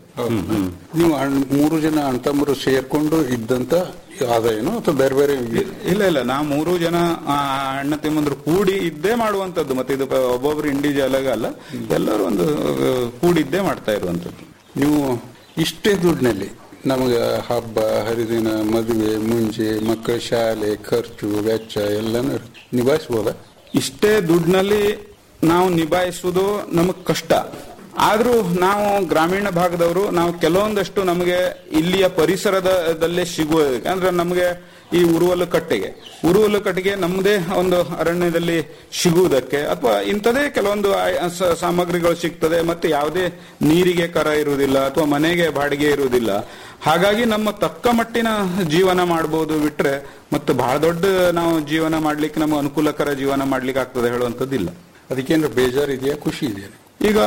ನೀವು ಅಣ್- ಮೂರು ಜನ ಅಣ್ಣ ತಮ್ಮರು ಸೇರ್ಕೊಂಡು ಇದ್ದಂತ ಆದಾಯನು ಅಥವಾ ಬೇರೆ ಬೇರೆ ಇಲ್ಲ ಇಲ್ಲ ನಾವು ಮೂರು ಜನ ಆ, ಅಣ್ಣ ತಮ್ಮಂದ್ರು ಕೂಡಿ ಇದ್ದೇ ಮಾಡುವಂತದ್ದು ಮತ್ತೆ ಇದು ಪ- ಒಬ್ಬೊಬ್ರು ಇಂಡಿವಿಜುವಲ್ ಆಗಿ ಅಲ್ಲ ಎಲ್ಲರೂ ಒಂದು ಆ, ಕೂಡಿದ್ದೇ ಮಾಡ್ತಾ ಇರುವಂತದ್ದು ನೀವು ಇಷ್ಟೇ ದುಡ್ಡಿನಲ್ಲಿ ನಮಗೆ ಹಬ್ಬ ಹರಿದಿನ ಮದುವೆ ಮುಂಜೆ ಮಕ್ಕಳ ಶಾಲೆ ಖರ್ಚು ವೆಚ್ಚ ಎಲ್ಲಾನು ನಿಭಾಯಿಸ್ಬೋದಾ ಇಷ್ಟೇ ದುಡ್ಡಿನಲ್ಲಿ ನಾವು ನಿಭಾಯಿಸುವುದು ನಮಗ್ ಕಷ್ಟ ಆದ್ರೂ ನಾವು ಗ್ರಾಮೀಣ ಭಾಗದವರು ನಾವು ಕೆಲವೊಂದಷ್ಟು ನಮಗೆ ಇಲ್ಲಿಯ ಪರಿಸರದಲ್ಲೇ ಸಿಗುವ ಅಂದ್ರೆ ನಮಗೆ ಈ ಉರುವಲು ಕಟ್ಟೆಗೆ ಉರುವಲು ಕಟ್ಟಿಗೆ ನಮ್ಮದೇ ಒಂದು ಅರಣ್ಯದಲ್ಲಿ ಸಿಗುವುದಕ್ಕೆ ಅಥವಾ ಇಂಥದೇ ಕೆಲವೊಂದು ಆಯ್- ಸ- ಸಾಮಗ್ರಿಗಳು ಸಿಗ್ತದೆ ಮತ್ತೆ ಯಾವುದೇ ನೀರಿಗೆ ಕರ ಇರುವುದಿಲ್ಲ ಅಥವಾ ಮನೆಗೆ ಬಾಡಿಗೆ ಇರುವುದಿಲ್ಲ ಹಾಗಾಗಿ ನಮ್ಮ ತಕ್ಕ ಮಟ್ಟಿನ ಜೀವನ ಮಾಡಬಹುದು ಬಿಟ್ರೆ ಮತ್ತೆ ಬಹಳ ದೊಡ್ಡ ನಾವು ಜೀವನ ಮಾಡ್ಲಿಕ್ಕೆ ನಮಗೆ ಅನುಕೂಲಕರ ಜೀವನ ಮಾಡ್ಲಿಕ್ಕೆ ಆಗ್ತದೆ ಹೇಳುವಂಥದ್ದಿಲ್ಲ ಅದಕ್ಕೇನು ಬೇಜಾರು ಇದೆಯಾ ಖುಷಿ ಇದೆಯಾ ಈಗ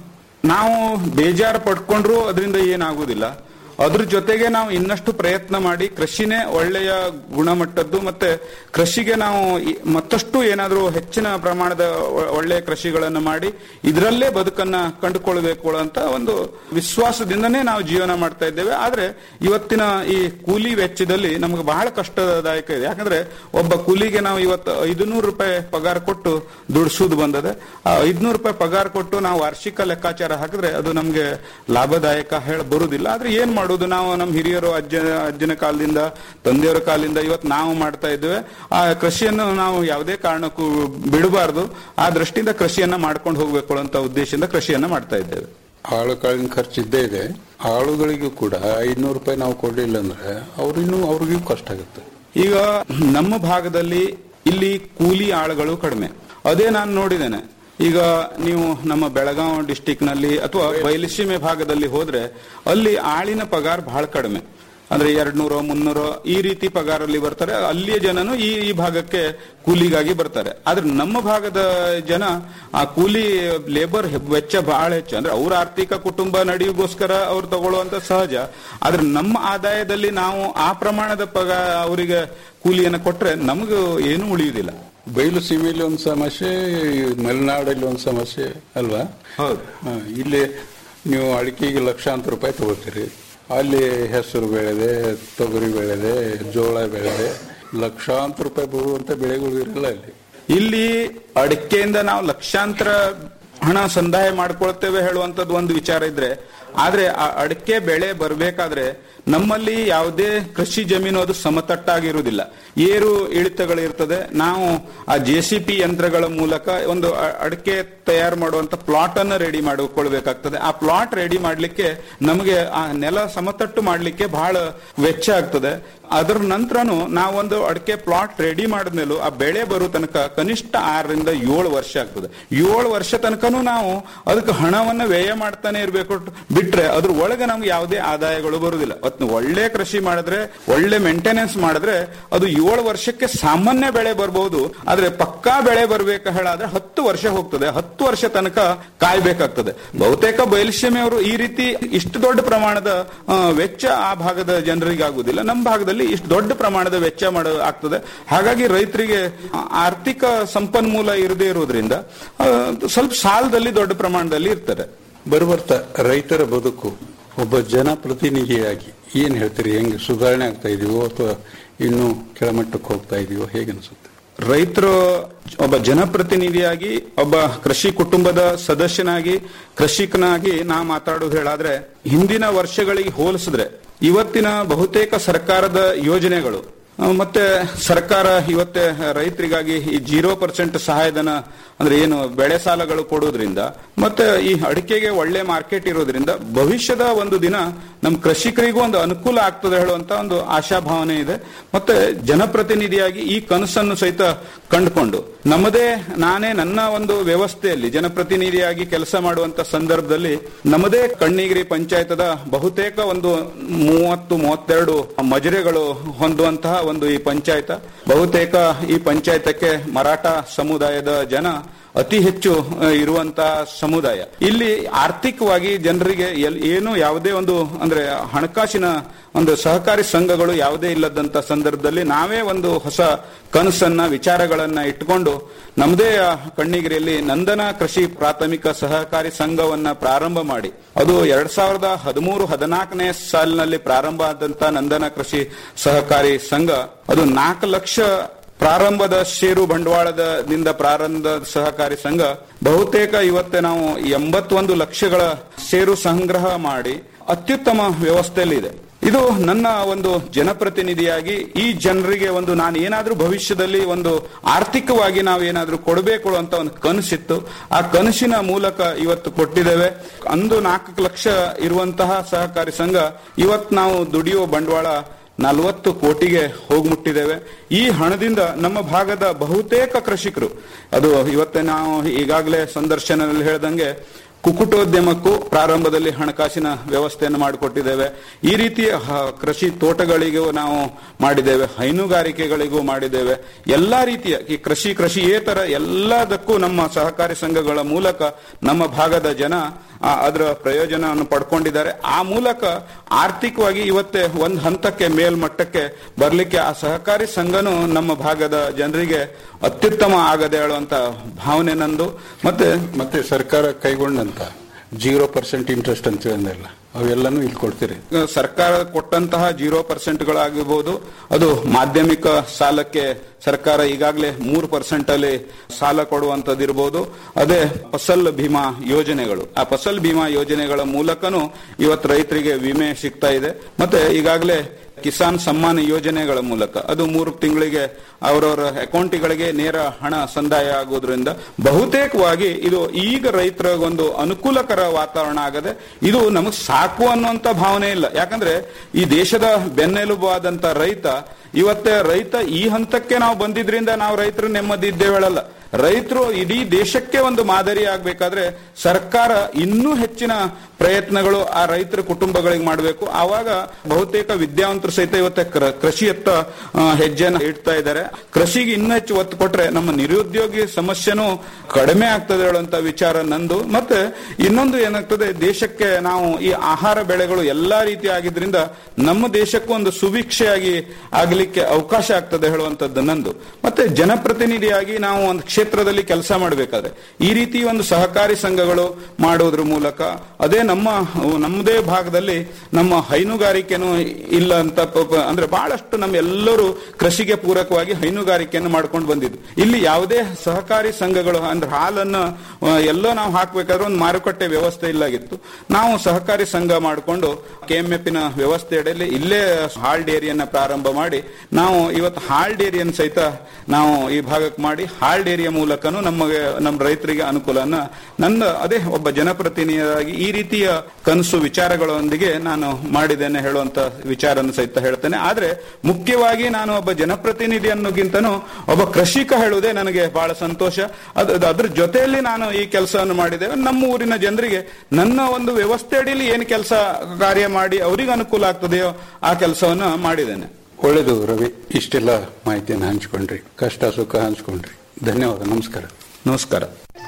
ನಾವು ಬೇಜಾರು ಪಡ್ಕೊಂಡ್ರು ಅದರಿಂದ ಏನಾಗುದಿಲ್ಲ ಅದ್ರ ಜೊತೆಗೆ ನಾವು ಇನ್ನಷ್ಟು ಪ್ರಯತ್ನ ಮಾಡಿ ಕೃಷಿನೇ ಒಳ್ಳೆಯ ಗುಣಮಟ್ಟದ್ದು ಮತ್ತೆ ಕೃಷಿಗೆ ನಾವು ಈ- ಮತ್ತಷ್ಟು ಏನಾದರೂ ಹೆಚ್ಚಿನ ಪ್ರಮಾಣದ ಒ- ಒಳ್ಳೆಯ ಕೃಷಿಗಳನ್ನು ಮಾಡಿ ಇದರಲ್ಲೇ ಬದುಕನ್ನ ಕಂಡುಕೊಳ್ಬೇಕು ಅಂತ ಒಂದು ವಿಶ್ವಾಸದಿಂದನೇ ನಾವು ಜೀವನ ಮಾಡ್ತಾ ಇದ್ದೇವೆ ಆದ್ರೆ ಇವತ್ತಿನ ಈ ಕೂಲಿ ವೆಚ್ಚದಲ್ಲಿ ನಮಗೆ ಬಹಳ ಕಷ್ಟದಾಯಕ ಇದೆ ಯಾಕಂದ್ರೆ ಒಬ್ಬ ಕೂಲಿಗೆ ನಾವು ಇವತ್ತು ಐದುನೂರು ರೂಪಾಯಿ ಪಗಾರ ಕೊಟ್ಟು ದುಡಿಸೋದು ಬಂದದೆ ಆ ಐದ್ನೂರು ರೂಪಾಯಿ ಪಗಾರ ಕೊಟ್ಟು ನಾವು ವಾರ್ಷಿಕ ಲೆಕ್ಕಾಚಾರ ಹಾಕಿದ್ರೆ ಅದು ನಮಗೆ ಲಾಭದಾಯಕ ಹೇಳ ಬರುವುದಿಲ್ಲ ಆದ್ರೆ ಏನ್ ಮಾಡೋದು ನಾವು ನಮ್ಮ ಹಿರಿಯರು ಅಜ್ಜ ಅಜ್ಜನ ಕಾಲದಿಂದ ತಂದೆಯವರ ಕಾಲದಿಂದ ಇವತ್ತು ನಾವು ಮಾಡ್ತಾ ಇದ್ದೇವೆ ಆ ಕೃಷಿಯನ್ನು ನಾವು ಯಾವುದೇ ಕಾರಣಕ್ಕೂ ಬಿಡಬಾರ್ದು ಆ ದೃಷ್ಟಿಯಿಂದ ಕೃಷಿಯನ್ನ ಮಾಡ್ಕೊಂಡು ಹೋಗ್ಬೇಕು ಅಂತ ಉದ್ದೇಶದಿಂದ ಕೃಷಿಯನ್ನ ಮಾಡ್ತಾ ಇದ್ದೇವೆ ಆಳು ಕಾಳಿನ ಖರ್ಚು ಇದ್ದೇ ಇದೆ ಆಳುಗಳಿಗೂ ಕೂಡ ಐದ್ನೂರು ರೂಪಾಯಿ ನಾವು ಕೊಡ್ಲಿಲ್ಲ ಅಂದ್ರೆ ಅವ್ರಿನ್ನೂ ಅವ್ರಿಗೂ ಕಷ್ಟ ಆಗುತ್ತೆ ಈಗ ನಮ್ಮ ಭಾಗದಲ್ಲಿ ಇಲ್ಲಿ ಕೂಲಿ ಆಳುಗಳು ಕಡಿಮೆ ಅದೇ ನಾನು ನೋಡಿದ್ದೇನೆ ಈಗ ನೀವು ನಮ್ಮ ಬೆಳಗಾವಿ ಡಿಸ್ಟಿಕ್ ನಲ್ಲಿ ಅಥವಾ ಬಯಲುಸೀಮೆ ಭಾಗದಲ್ಲಿ ಹೋದ್ರೆ ಅಲ್ಲಿ ಆಳಿನ ಪಗಾರ ಬಹಳ ಕಡಿಮೆ ಅಂದ್ರೆ ಎರಡ್ ನೂರು ಮುನ್ನೂರು ಈ ರೀತಿ ಪಗಾರಲ್ಲಿ ಬರ್ತಾರೆ ಅಲ್ಲಿಯ ಜನನು ಈ ಈ ಭಾಗಕ್ಕೆ ಕೂಲಿಗಾಗಿ ಬರ್ತಾರೆ ಆದ್ರೆ ನಮ್ಮ ಭಾಗದ ಜನ ಆ ಕೂಲಿ ಲೇಬರ್ ವೆಚ್ಚ ಬಹಳ ಹೆಚ್ಚು ಅಂದ್ರೆ ಅವ್ರ ಆರ್ಥಿಕ ಕುಟುಂಬ ನಡೆಯುಗೋಸ್ಕರ ಅವ್ರು ತಗೊಳ್ಳುವಂತ ಸಹಜ ಆದ್ರೆ ನಮ್ಮ ಆದಾಯದಲ್ಲಿ ನಾವು ಆ ಪ್ರಮಾಣದ ಪಗ ಅವರಿಗೆ ಕೂಲಿಯನ್ನು ಕೊಟ್ರೆ ನಮಗೂ ಏನೂ ಉಳಿಯುವುದಿಲ್ಲ ಬಯಲು ಸೀಮೆಯಲ್ಲಿ ಒಂದು ಸಮಸ್ಯೆ ಮಲೆನಾಡಲ್ಲಿ ಒಂದು ಸಮಸ್ಯೆ ಅಲ್ವಾ ಹೌದು ಹಾ, ಇಲ್ಲಿ ನೀವು ಅಡಿಕೆಗೆ ಲಕ್ಷಾಂತರ ರೂಪಾಯಿ ತಗೋತೀರಿ ಅಲ್ಲಿ ಹೆಸರು ಬೆಳೆದೆ ತೊಗರಿ ಬೆಳೆದೆ ಜೋಳ ಬೆಳೆದೆ ಲಕ್ಷಾಂತರ ರೂಪಾಯಿ ಬರುವಂತ ಬೆಳೆಗಳು ಇರಲ್ಲ ಅಲ್ಲಿ ಇಲ್ಲಿ ಅಡಿಕೆಯಿಂದ ನಾವು ಲಕ್ಷಾಂತರ ಹಣ ಸಂದಾಯ ಮಾಡ್ಕೊಳ್ತೇವೆ ಹೇಳುವಂತದ್ದು ಒಂದು ವಿಚಾರ ಇದ್ರೆ ಆದ್ರೆ ಆ ಅಡಿಕೆ ಬೆಳೆ ಬರಬೇಕಾದ್ರೆ ನಮ್ಮಲ್ಲಿ ಯಾವುದೇ ಕೃಷಿ ಜಮೀನು ಅದು ಸಮತಟ್ಟಾಗಿರುವುದಿಲ್ಲ ಏರು ಇಳಿತಗಳು ಇರ್ತದೆ ನಾವು ಆ ಜೆ ಸಿ ಪಿ ಯಂತ್ರಗಳ ಮೂಲಕ ಒಂದು ಅ- ಅಡಿಕೆ ತಯಾರು ಮಾಡುವಂತ ಪ್ಲಾಟ್ ಅನ್ನು ರೆಡಿ ಮಾಡಿಕೊಳ್ಬೇಕಾಗ್ತದೆ ಆ ಪ್ಲಾಟ್ ರೆಡಿ ಮಾಡ್ಲಿಕ್ಕೆ ನಮಗೆ ಆ ನೆಲ ಸಮತಟ್ಟು ಮಾಡ್ಲಿಕ್ಕೆ ಬಹಳ ವೆಚ್ಚ ಆಗ್ತದೆ ಅದರ ನಂತರನು ನಾವೊಂದು ಅಡಿಕೆ ಪ್ಲಾಟ್ ರೆಡಿ ಮಾಡಿದ್ಮೇಲೂ ಆ ಬೆಳೆ ಬರೋ ತನಕ ಕನಿಷ್ಠ ಆರರಿಂದ ಏಳು ವರ್ಷ ಆಗ್ತದೆ ಏಳು ವರ್ಷ ತನಕನೂ ನಾವು ಅದಕ್ಕೆ ಹಣವನ್ನ ವ್ಯಯ ಮಾಡ್ತಾನೆ ಇರಬೇಕು ಬಿಟ್ರೆ ಅದ್ರ ಒಳಗೆ ನಮ್ಗೆ ಯಾವುದೇ ಆದಾಯಗಳು ಬರುವುದಿಲ್ಲ ಅವತ್ತು ಒಳ್ಳೆ ಕೃಷಿ ಮಾಡಿದ್ರೆ ಒಳ್ಳೆ ಮೇಂಟೆನೆನ್ಸ್ ಮಾಡಿದ್ರೆ ಅದು ಏಳು ವರ್ಷಕ್ಕೆ ಸಾಮಾನ್ಯ ಬೆಳೆ ಬರ್ಬೋದು ಆದ್ರೆ ಪಕ್ಕಾ ಬೆಳೆ ಬರ್ಬೇಕು ಹೇಳಾದ್ರೆ ಹತ್ತು ವರ್ಷ ಹೋಗ್ತದೆ ಹತ್ತು ವರ್ಷ ತನಕ ಕಾಯ್ಬೇಕಾಗ್ತದೆ ಬಹುತೇಕ ಬಯಲುಸೀಮೆ ಅವರು ಈ ರೀತಿ ಇಷ್ಟು ದೊಡ್ಡ ಪ್ರಮಾಣದ ಆ, ವೆಚ್ಚ ಆ ಭಾಗದ ಜನರಿಗೆ ಆಗುದಿಲ್ಲ ನಮ್ಮ ಭಾಗದಲ್ಲಿ ಇಷ್ಟು ದೊಡ್ಡ ಪ್ರಮಾಣದ ವೆಚ್ಚ ಮಾಡ ಆಗ್ತದೆ ಹಾಗಾಗಿ ರೈತರಿಗೆ ಆ, ಆರ್ಥಿಕ ಸಂಪನ್ಮೂಲ ಇರದೇ ಇರೋದ್ರಿಂದ ಆ, ಸ್ವಲ್ಪ ಸಾಲದಲ್ಲಿ ದೊಡ್ಡ ಪ್ರಮಾಣದಲ್ಲಿ ಇರ್ತಾರೆ ಬರುಬರ್ತಾ ರೈತರ ಬದುಕು ಒಬ್ಬ ಜನಪ್ರತಿನಿಧಿಯಾಗಿ ಏನ್ ಹೇಳ್ತೀರಿ ಹೆಂಗೆ ಸುಧಾರಣೆ ಆಗ್ತಾ ಇದೀವೋ ಅಥವಾ ಇನ್ನೂ ಕೆಳಮಟ್ಟಕ್ಕೆ ಹೋಗ್ತಾ ಇದೀವೋ ಹೇಗೆ ಅನ್ಸುತ್ತೆ ರೈತರು ಒಬ್ಬ ಜನಪ್ರತಿನಿಧಿಯಾಗಿ ಒಬ್ಬ ಕೃಷಿ ಕುಟುಂಬದ ಸದಸ್ಯನಾಗಿ ಕೃಷಿಕನಾಗಿ ನಾ ಮಾತಾಡೋದು ಹೇಳಾದ್ರೆ ಹಿಂದಿನ ವರ್ಷಗಳಿಗೆ ಹೋಲಿಸಿದ್ರೆ ಇವತ್ತಿನ ಬಹುತೇಕ ಸರ್ಕಾರದ ಯೋಜನೆಗಳು ಆ, ಮತ್ತೆ ಸರ್ಕಾರ ಇವತ್ತೇ ರೈತರಿಗಾಗಿ ಈ ಜೀರೋ ಪರ್ಸೆಂಟ್ ಸಹಾಯಧನ ಅಂದ್ರೆ ಏನು ಬೆಳೆ ಸಾಲಗಳು ಕೊಡೋದ್ರಿಂದ ಮತ್ತೆ ಈ ಅಡಿಕೆಗೆ ಒಳ್ಳೆ ಮಾರ್ಕೆಟ್ ಇರೋದ್ರಿಂದ ಭವಿಷ್ಯದ ಒಂದು ದಿನ ನಮ್ಮ ಕೃಷಿಕರಿಗೂ ಒಂದು ಅನುಕೂಲ ಆಗ್ತದೆ ಹೇಳುವಂತ ಒಂದು ಆಶಾಭಾವನೆ ಇದೆ ಮತ್ತೆ ಜನಪ್ರತಿನಿಧಿಯಾಗಿ ಈ ಕನಸನ್ನು ಸಹಿತ ಕಂಡುಕೊಂಡು ನಮ್ಮದೇ ನಾನೇ ನನ್ನ ಒಂದು ವ್ಯವಸ್ಥೆಯಲ್ಲಿ ಜನಪ್ರತಿನಿಧಿಯಾಗಿ ಕೆಲಸ ಮಾಡುವಂತ ಸಂದರ್ಭದಲ್ಲಿ ನಮ್ಮದೇ ಕಣ್ಣಿಗಿರಿ ಪಂಚಾಯತದ ಬಹುತೇಕ ಒಂದು ಮೂವತ್ತು ಮೂವತ್ತೆರಡು ಮಜರೆಗಳು ಹೊಂದುವಂತಹ ಒಂದು ಈ ಪಂಚಾಯತ ಬಹುತೇಕ ಈ ಪಂಚಾಯತಕ್ಕೆ ಮರಾಠ ಸಮುದಾಯದ ಜನ ಅತಿ ಹೆಚ್ಚು ಆ, ಇರುವಂತಹ ಸಮುದಾಯ ಇಲ್ಲಿ ಆರ್ಥಿಕವಾಗಿ ಜನರಿಗೆ ಎಲ್- ಏನು ಯಾವುದೇ ಒಂದು ಅಂದ್ರೆ ಹಣಕಾಸಿನ ಒಂದು ಸಹಕಾರಿ ಸಂಘಗಳು ಯಾವುದೇ ಇಲ್ಲದಂತ ಸಂದರ್ಭದಲ್ಲಿ ನಾವೇ ಒಂದು ಹೊಸ ಕನಸನ್ನ ವಿಚಾರಗಳನ್ನ ಇಟ್ಕೊಂಡು ನಮ್ಮದೇ ಆ ಕಣ್ಣಿಗಿರಿಯಲ್ಲಿ ನಂದನ ಕೃಷಿ ಪ್ರಾಥಮಿಕ ಸಹಕಾರಿ ಸಂಘವನ್ನ ಪ್ರಾರಂಭ ಮಾಡಿ ಅದು ಎರಡ್ ಸಾವಿರದ ಹದಿಮೂರು ಹದಿನಾಲ್ಕನೇ ಸಾಲಿನಲ್ಲಿ ಪ್ರಾರಂಭ ಆದಂತ ನಂದನ ಕೃಷಿ ಸಹಕಾರಿ ಸಂಘ ಅದು ನಾಲ್ಕು ಲಕ್ಷ ಪ್ರಾರಂಭದ ಷೇರು ಬಂಡವಾಳದಿಂದ ಪ್ರಾರಂಭದ ಸಹಕಾರಿ ಸಂಘ ಬಹುತೇಕ ಇವತ್ತೇ ನಾವು ಎಂಬತ್ತೊಂದು ಲಕ್ಷಗಳ ಷೇರು ಸಂಗ್ರಹ ಮಾಡಿ ಅತ್ಯುತ್ತಮ ವ್ಯವಸ್ಥೆಯಲ್ಲಿದೆ ಇದು ನನ್ನ ಒಂದು ಜನಪ್ರತಿನಿಧಿಯಾಗಿ ಈ ಜನರಿಗೆ ಒಂದು ನಾನು ಏನಾದ್ರೂ ಭವಿಷ್ಯದಲ್ಲಿ ಒಂದು ಆರ್ಥಿಕವಾಗಿ ನಾವು ಏನಾದ್ರೂ ಕೊಡಬೇಕು ಅಂತ ಒಂದು ಕನಸಿತ್ತು ಆ ಕನಸಿನ ಮೂಲಕ ಇವತ್ತು ಕೊಟ್ಟಿದ್ದೇವೆ ಅಂದು ನಾಲ್ಕು ಲಕ್ಷ ಇರುವಂತಹ ಸಹಕಾರಿ ಸಂಘ ಇವತ್ತು ನಾವು ದುಡಿಯುವ ಬಂಡವಾಳ ನಲವತ್ತು ಕೋಟಿಗೆ ಹೋಗ್ಮುಟ್ಟಿದ್ದೇವೆ ಈ ಹಣದಿಂದ ನಮ್ಮ ಭಾಗದ ಬಹುತೇಕ ಕೃಷಿಕರು ಅದು ಇವತ್ತೇ ನಾವು ಈಗಾಗಲೇ ಸಂದರ್ಶನದಲ್ಲಿ ಹೇಳ್ದಂಗೆ ಕುಕ್ಕುಟೋದ್ಯಮಕ್ಕೂ ಪ್ರಾರಂಭದಲ್ಲಿ ಹಣಕಾಸಿನ ವ್ಯವಸ್ಥೆಯನ್ನು ಮಾಡಿಕೊಟ್ಟಿದ್ದೇವೆ ಈ ರೀತಿಯ ಹ- ಕೃಷಿ ತೋಟಗಳಿಗೂ ನಾವು ಮಾಡಿದ್ದೇವೆ ಹೈನುಗಾರಿಕೆಗಳಿಗೂ ಮಾಡಿದ್ದೇವೆ ಎಲ್ಲಾ ರೀತಿಯ ಈ ಕೃಷಿ ಕೃಷಿಯೇತರ ಎಲ್ಲದಕ್ಕೂ ನಮ್ಮ ಸಹಕಾರಿ ಸಂಘಗಳ ಮೂಲಕ ನಮ್ಮ ಭಾಗದ ಜನ ಆ, ಅದರ ಪ್ರಯೋಜನವನ್ನು ಪಡ್ಕೊಂಡಿದ್ದಾರೆ ಆ ಮೂಲಕ ಆರ್ಥಿಕವಾಗಿ ಇವತ್ತೇ ಒಂದು ಹಂತಕ್ಕೆ ಮೇಲ್ಮಟ್ಟಕ್ಕೆ ಬರಲಿಕ್ಕೆ ಆ ಸಹಕಾರಿ ಸಂಘನು ನಮ್ಮ ಭಾಗದ ಜನರಿಗೆ ಅತ್ಯುತ್ತಮ ಆಗದೆ ಹೇಳುವಂತ ಭಾವನೆ ನಂದು ಮತ್ತೆ ಮತ್ತೆ ಸರ್ಕಾರ ಕೈಗೊಂಡಂತ ಜೀರೋ ಪರ್ಸೆಂಟ್ ಇಂಟ್ರೆಸ್ಟ್ ಅಂತ ಹೇಳಿದ್ರಲ್ಲ ಅವೆಲ್ಲನೂ ಇಲ್ಲಿ ಕೊಡ್ತೀರಿ ಸರ್ಕಾರ ಕೊಟ್ಟಂತಹ ಜೀರೋ ಪರ್ಸೆಂಟ್ಗಳಾಗಿರ್ಬೋದು ಅದು ಮಾಧ್ಯಮಿಕ ಸಾಲಕ್ಕೆ ಸರ್ಕಾರ ಈಗಾಗಲೇ ಮೂರು ಪರ್ಸೆಂಟ್ ಅಲ್ಲಿ ಸಾಲ ಕೊಡುವಂತದ್ದಿರ್ಬೋದು ಅದೇ ಫಸಲ್ ಭೀಮಾ ಯೋಜನೆಗಳು ಆ ಫಸಲ್ ಭೀಮಾ ಯೋಜನೆಗಳ ಮೂಲಕನೂ ಇವತ್ತು ರೈತರಿಗೆ ವಿಮೆ ಸಿಗ್ತಾ ಇದೆ ಮತ್ತೆ ಈಗಾಗಲೇ ಕಿಸಾನ್ ಸಮ್ಮಾನ್ ಯೋಜನೆಗಳ ಮೂಲಕ ಅದು ಮೂರು ತಿಂಗಳಿಗೆ ಅವರವರ ಅಕೌಂಟ್ಗಳಿಗೆ ನೇರ ಹಣ ಸಂದಾಯ ಆಗೋದ್ರಿಂದ ಬಹುತೇಕವಾಗಿ ಇದು ಈಗ ರೈತರ ಒಂದು ಅನುಕೂಲಕರ ವಾತಾವರಣ ಆಗದೆ ಇದು ನಮಗೆ ಸಾಕು ಅನ್ನುವಂತ ಭಾವನೆ ಇಲ್ಲ ಯಾಕಂದ್ರೆ ಈ ದೇಶದ ಬೆನ್ನೆಲುಬಾದಂತ ರೈತ ಇವತ್ತೇ ರೈತ ಈ ಹಂತಕ್ಕೆ ನಾವು ಬಂದಿದ್ರಿಂದ ನಾವು ರೈತರು ನೆಮ್ಮದಿ ಇದ್ದೇವೆ ಹೇಳಲ್ಲ ರೈತರು ಇಡೀ ದೇಶಕ್ಕೆ ಒಂದು ಮಾದರಿ ಆಗ್ಬೇಕಾದ್ರೆ ಸರ್ಕಾರ ಇನ್ನೂ ಹೆಚ್ಚಿನ ಪ್ರಯತ್ನಗಳು ಆ ರೈತರ ಕುಟುಂಬಗಳಿಗೆ ಮಾಡಬೇಕು ಆವಾಗ ಬಹುತೇಕ ವಿದ್ಯಾವಂತರು ಸಹಿತ ಇವತ್ತೆ ಕೃ- ಕೃಷಿಯತ್ತ ಆ, ಹೆಜ್ಜೆನ ಇಡ್ತಾ ಇದ್ದಾರೆ ಕೃಷಿಗೆ ಇನ್ನೂ ಹೆಚ್ಚು ಒತ್ತು ಕೊಟ್ರೆ ನಮ್ಮ ನಿರುದ್ಯೋಗಿ ಸಮಸ್ಯೆನೂ ಕಡಿಮೆ ಆಗ್ತದೆ ಹೇಳುವಂತ ವಿಚಾರ ನಂದು ಮತ್ತೆ ಇನ್ನೊಂದು ಏನಾಗ್ತದೆ ದೇಶಕ್ಕೆ ನಾವು ಈ ಆಹಾರ ಬೆಳೆಗಳು ಎಲ್ಲಾ ರೀತಿ ಆಗಿದ್ರಿಂದ ನಮ್ಮ ದೇಶಕ್ಕೂ ಒಂದು ಸುಭಿಕ್ಷೆಯಾಗಿ ಆಗ್ಲಿ ಆಗಲಿಕ್ಕೆ ಅವಕಾಶ ಆಗ್ತದೆ ಹೇಳುವಂತದ್ದು ನಂದು ಮತ್ತೆ ಜನಪ್ರತಿನಿಧಿಯಾಗಿ ನಾವು ಒಂದು ಕ್ಷೇತ್ರದಲ್ಲಿ ಕೆಲಸ ಮಾಡಬೇಕಾದ್ರೆ ಈ ರೀತಿ ಒಂದು ಸಹಕಾರಿ ಸಂಘಗಳು ಮಾಡೋದ್ರ ಮೂಲಕ ಅದೇ ನಮ್ಮ ನಮ್ಮದೇ ಭಾಗದಲ್ಲಿ ನಮ್ಮ ಹೈನುಗಾರಿಕೆನೂ ಇಲ್ಲ ಅಂತ ಪ- ಪ- ಅಂದ್ರೆ ಬಹಳಷ್ಟು ನಮ್ಮ ಎಲ್ಲರೂ ಕೃಷಿಗೆ ಪೂರಕವಾಗಿ ಹೈನುಗಾರಿಕೆಯನ್ನು ಮಾಡ್ಕೊಂಡು ಬಂದಿದ್ದು ಇಲ್ಲಿ ಯಾವುದೇ ಸಹಕಾರಿ ಸಂಘಗಳು ಅಂದ್ರೆ ಹಾಲನ್ನು ಆ, ಎಲ್ಲೋ ನಾವು ಹಾಕ್ಬೇಕಾದ್ರೆ ಒಂದು ಮಾರುಕಟ್ಟೆ ವ್ಯವಸ್ಥೆ ಇಲ್ಲಾಗಿತ್ತು ನಾವು ಸಹಕಾರಿ ಸಂಘ ಮಾಡಿಕೊಂಡು ಕೆಎಂಎಫ್ನ ವ್ಯವಸ್ಥೆ ಅಡಿಯಲ್ಲಿ ಇಲ್ಲೇ ಹಾಲ್ ಡೇರಿಯನ್ನ ಪ್ರಾರಂಭ ಮಾಡಿ ನಾವು ಇವತ್ತು ಹಾಲ್ ಡೇರಿಯನ್ ಸಹಿತ ನಾವು ಈ ಭಾಗಕ್ಕೆ ಮಾಡಿ ಹಾಲ್ ಡೇರಿಯ ಮೂಲಕನೂ ನಮಗೆ ನಮ್ಮ ರೈತರಿಗೆ ಅನುಕೂಲನ ನನ್ನ ಅದೇ ಒಬ್ಬ ಜನಪ್ರತಿನಿಧಿಯಾಗಿ ಈ ರೀತಿಯ ಕನಸು ವಿಚಾರಗಳೊಂದಿಗೆ ನಾನು ಮಾಡಿದ್ದೇನೆ ಹೇಳುವಂತ ವಿಚಾರನ ಸಹಿತ ಹೇಳ್ತೇನೆ ಆದ್ರೆ ಮುಖ್ಯವಾಗಿ ನಾನು ಒಬ್ಬ ಜನಪ್ರತಿನಿಧಿ ಅನ್ನೋಕ್ಕಿಂತನೂ ಒಬ್ಬ ಕೃಷಿಕ ಹೇಳುವುದೇ ನನಗೆ ಬಹಳ ಸಂತೋಷ ಅದು ಅದು- ಅದ್ರ ಜೊತೆಯಲ್ಲಿ ನಾನು ಈ ಕೆಲಸವನ್ನು ಮಾಡಿದ್ದೇವೆ ನಮ್ಮ ಊರಿನ ಜನರಿಗೆ ನನ್ನ ಒಂದು ವ್ಯವಸ್ಥೆ ಅಡಿಯಲ್ಲಿ ಏನು ಕೆಲಸ ಕಾರ್ಯ ಮಾಡಿ ಅವರಿಗೆ ಅನುಕೂಲ ಆಗ್ತದೆಯೋ ಆ ಕೆಲಸವನ್ನು ಮಾಡಿದ್ದೇನೆ ಒಳ್ಳೇದು ರವಿ ಇಷ್ಟೆಲ್ಲ ಮಾಹಿತಿಯನ್ನು ಹಂಚ್ಕೊಂಡ್ರಿ ಕಷ್ಟ ಸುಖ ಹಂಚ್ಕೊಂಡ್ರಿ ಧನ್ಯವಾದ ನಮಸ್ಕಾರ ನಮಸ್ಕಾರ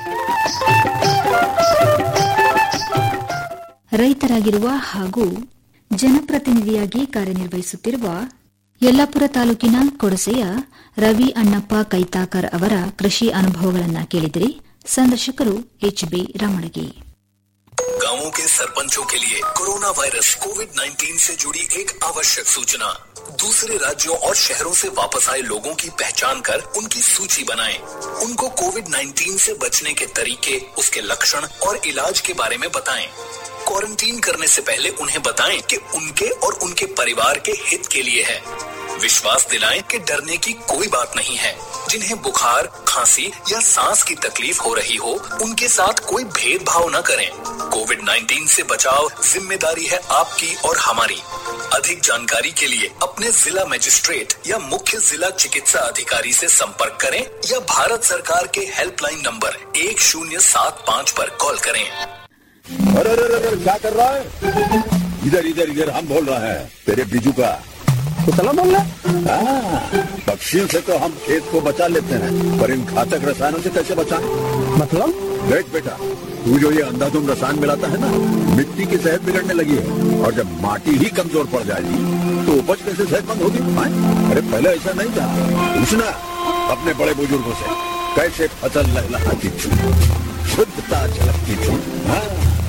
ರೈತರಾಗಿರುವ ಹಾಗೂ ಜನಪ್ರತಿನಿಧಿಯಾಗಿ ಕಾರ್ಯನಿರ್ವಹಿಸುತ್ತಿರುವ ಯಲ್ಲಾಪುರ ತಾಲೂಕಿನ ಕೊಡಸೆಯ ರವಿ ಅಣ್ಣಪ್ಪ ಕೈತಾಕರ್ ಅವರ ಕೃಷಿ ಅನುಭವಗಳನ್ನು ಕೇಳಿದಿರಿ ಸಂದರ್ಶಕರು ಎಚ್ಬಿ ರಮಣಗಿ गांवों के सरपंचों के लिए कोरोना वायरस कोविड 19 से जुड़ी एक आवश्यक सूचना दूसरे राज्यों और शहरों से वापस आए लोगों की पहचान कर उनकी सूची बनाएं। उनको कोविड 19 से बचने के तरीके उसके लक्षण और इलाज के बारे में बताएं। क्वारंटीन करने से पहले उन्हें बताएं कि उनके और उनके परिवार के हित के लिए है विश्वास दिलाएं कि डरने की कोई बात नहीं है जिन्हें बुखार खांसी या सांस की तकलीफ हो रही हो उनके साथ कोई भेदभाव न करें कोविड 19 से बचाव जिम्मेदारी है आपकी और हमारी अधिक जानकारी के लिए अपने जिला मजिस्ट्रेट या मुख्य जिला चिकित्सा अधिकारी से संपर्क करें या भारत सरकार के हेल्पलाइन नंबर एक शून्य सात पाँच पर कॉल करें अरे अरे अरे अरे, क्या कर रहा है इधर इधर इधर हम बोल रहे हैं तेरे बीजू का कुतला बोल रहा हाँ, पक्षियों से तो हम खेत को बचा लेते हैं पर इन घातक रसायनों से कैसे बचाएं? मतलब देख बेटा तू जो ये अंधाधुंध रसायन मिलाता है ना मिट्टी की सेहत बिगड़ने लगी है और जब माटी ही कमजोर पड़ जाएगी तो उपज कैसे सेहतमंद होगी हाँ? अरे पहले ऐसा नहीं था पूछना अपने बड़े बुजुर्गों से कैसे फसल लहलहाती थी शुद्धता झलकती थी हाँ?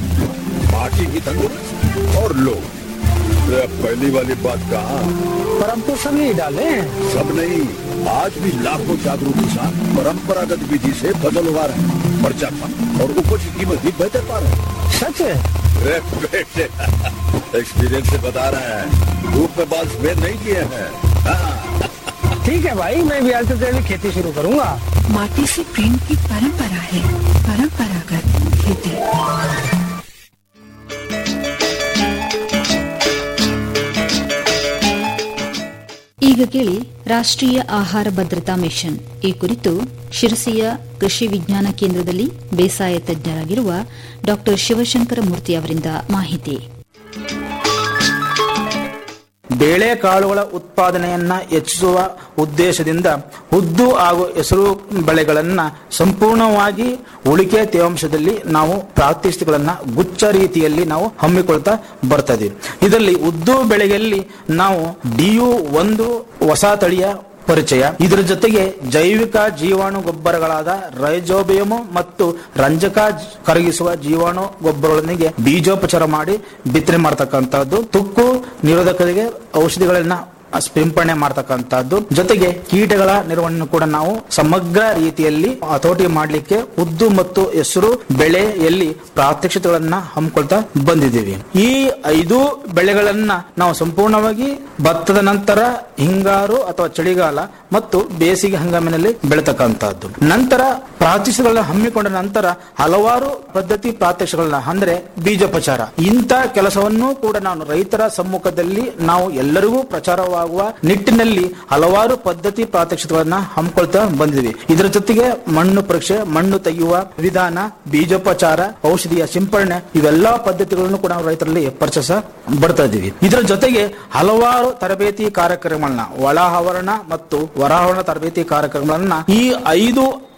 माटी भी तंदुरुस्त और लोग अरे अब पहली वाली बात कहा पर हम तो सब यही डाले हैं सब नहीं आज भी लाखों जागरूक किसान परंपरागत विधि से फसल उगा रहे हैं पर्चा कम और उपज की कीमत भी बेहतर पा रहे हैं सच है अरे बेटे एक्सपीरियंस से बता रहे हैं धूप में बाल सफेद नहीं किए हैं हाँ, ठीक है भाई मैं भी आज से तेरी खेती शुरू करूंगा माटी से प्रेम की परंपरा है परंपरागत खेती ಈಗ ಕೇಳಿ ರಾಷ್ಟ್ರೀಯ ಆಹಾರ ಭದ್ರತಾ ಮಿಷನ್ ಈ ಕುರಿತು ಶಿರಸಿಯ ಕೃಷಿ ವಿಜ್ಞಾನ ಕೇಂದ್ರದಲ್ಲಿ ಬೇಸಾಯ ತಜ್ಞರಾಗಿರುವ ಡಾ ಶಿವಶಂಕರ ಮೂರ್ತಿ ಅವರಿಂದ ಮಾಹಿತಿ ಬೇಳೆಕಾಳುಗಳ ಉತ್ಪಾದನೆಯನ್ನ ಹೆಚ್ಚಿಸುವ ಉದ್ದೇಶದಿಂದ ಉದ್ದು ಹಾಗೂ ಹೆಸರು ಬೆಳೆಗಳನ್ನ ಸಂಪೂರ್ಣವಾಗಿ ಉಳಿಕೆ ತೇವಾಂಶದಲ್ಲಿ ನಾವು ಪ್ರಾತ್ಯಕ್ಷಿಗಳನ್ನ ಗುಚ್ಛ ರೀತಿಯಲ್ಲಿ ನಾವು ಹಮ್ಮಿಕೊಳ್ತಾ ಬರ್ತದೆ ಇದರಲ್ಲಿ ಉದ್ದು ಬೆಳೆಯಲ್ಲಿ ನಾವು ಡಿಯು ಒಂದು ಹೊಸ ತಳಿಯ ಪರಿಚಯ ಇದರ ಜೊತೆಗೆ ಜೈವಿಕ ಜೀವಾಣು ಗೊಬ್ಬರಗಳಾದ ರೈಜೋಬಿಯಮು ಮತ್ತು ರಂಜಕ ಜ- ಕರಗಿಸುವ ಜೀವಾಣು ಗೊಬ್ಬರಗಳೊಂದಿಗೆ ಬೀಜೋಪಚಾರ ಮಾಡಿ ಬಿತ್ತನೆ ಮಾಡತಕ್ಕಂತಹದ್ದು ತುಕ್ಕು ನಿರೋಧಕರಿಗೆ ಔಷಧಿಗಳನ್ನ ಸಿಂಪಡಣೆ ಮಾಡತಕ್ಕಂತಹದ್ದು ಜೊತೆಗೆ ಕೀಟಗಳ ನಿರ್ವಹಣೆ ಕೂಡ ನಾವು ಸಮಗ್ರ ರೀತಿಯಲ್ಲಿ ಹತೋಟಿ ಮಾಡಲಿಕ್ಕೆ ಉದ್ದು ಮತ್ತು ಹೆಸರು ಬೆಳೆಯಲ್ಲಿ ಪ್ರಾತ್ಯಕ್ಷತೆಗಳನ್ನ ಹಮ್ಮಿಕೊಳ್ತಾ ಬಂದಿದ್ದೀವಿ ಈ ಐದು ಬೆಳೆಗಳನ್ನ ನಾವು ಸಂಪೂರ್ಣವಾಗಿ ಭತ್ತದ ನಂತರ ಹಿಂಗಾರು ಅಥವಾ ಚಳಿಗಾಲ ಮತ್ತು ಬೇಸಿಗೆ ಹಂಗಾಮಿನಲ್ಲಿ ಬೆಳತಕ್ಕಂತಹದ್ದು ನಂತರ ಪ್ರಾತ್ಯಕ್ಷಗಳನ್ನ ಹಮ್ಮಿಕೊಂಡ ನಂತರ ಹಲವಾರು ಪದ್ಧತಿ ಪ್ರಾತ್ಯಕ್ಷಗಳನ್ನ ಅಂದ್ರೆ ಬೀಜೋಪಚಾರ ಇಂಥ ಕೆಲಸವನ್ನು ಕೂಡ ನಾವು ರೈತರ ಸಮ್ಮುಖದಲ್ಲಿ ನಾವು ಎಲ್ಲರಿಗೂ ಪ್ರಚಾರವಾಗುವ ನಿಟ್ಟಿನಲ್ಲಿ ಹಲವಾರು ಪದ್ಧತಿ ಪ್ರಾತ್ಯಕ್ಷತೆಗಳನ್ನ ಹಮ್ಮಿಕೊಳ್ತಾ ಬಂದಿದ್ದೀವಿ ಇದರ ಜೊತೆಗೆ ಮಣ್ಣು ಪರೀಕ್ಷೆ ಮಣ್ಣು ತೆಗೆಯುವ ವಿಧಾನ ಬೀಜೋಪಚಾರ ಔಷಧಿಯ ಸಿಂಪಡಣೆ ಇವೆಲ್ಲಾ ಪದ್ಧತಿಗಳನ್ನು ಕೂಡ ನಾವು ರೈತರಲ್ಲಿ ಪರಿಚಯಿಸ ಬರ್ತಾ ಇದ್ದೀವಿ ಇದರ ಜೊತೆಗೆ ಹಲವಾರು ತರಬೇತಿ ಕಾರ್ಯಕ್ರಮಗಳನ್ನ ಒಳ ಆವರಣ ಮತ್ತು ಹೊರಾವರಣ ತರಬೇತಿ ಕಾರ್ಯಕ್ರಮಗಳನ್ನ ಈ ಐದು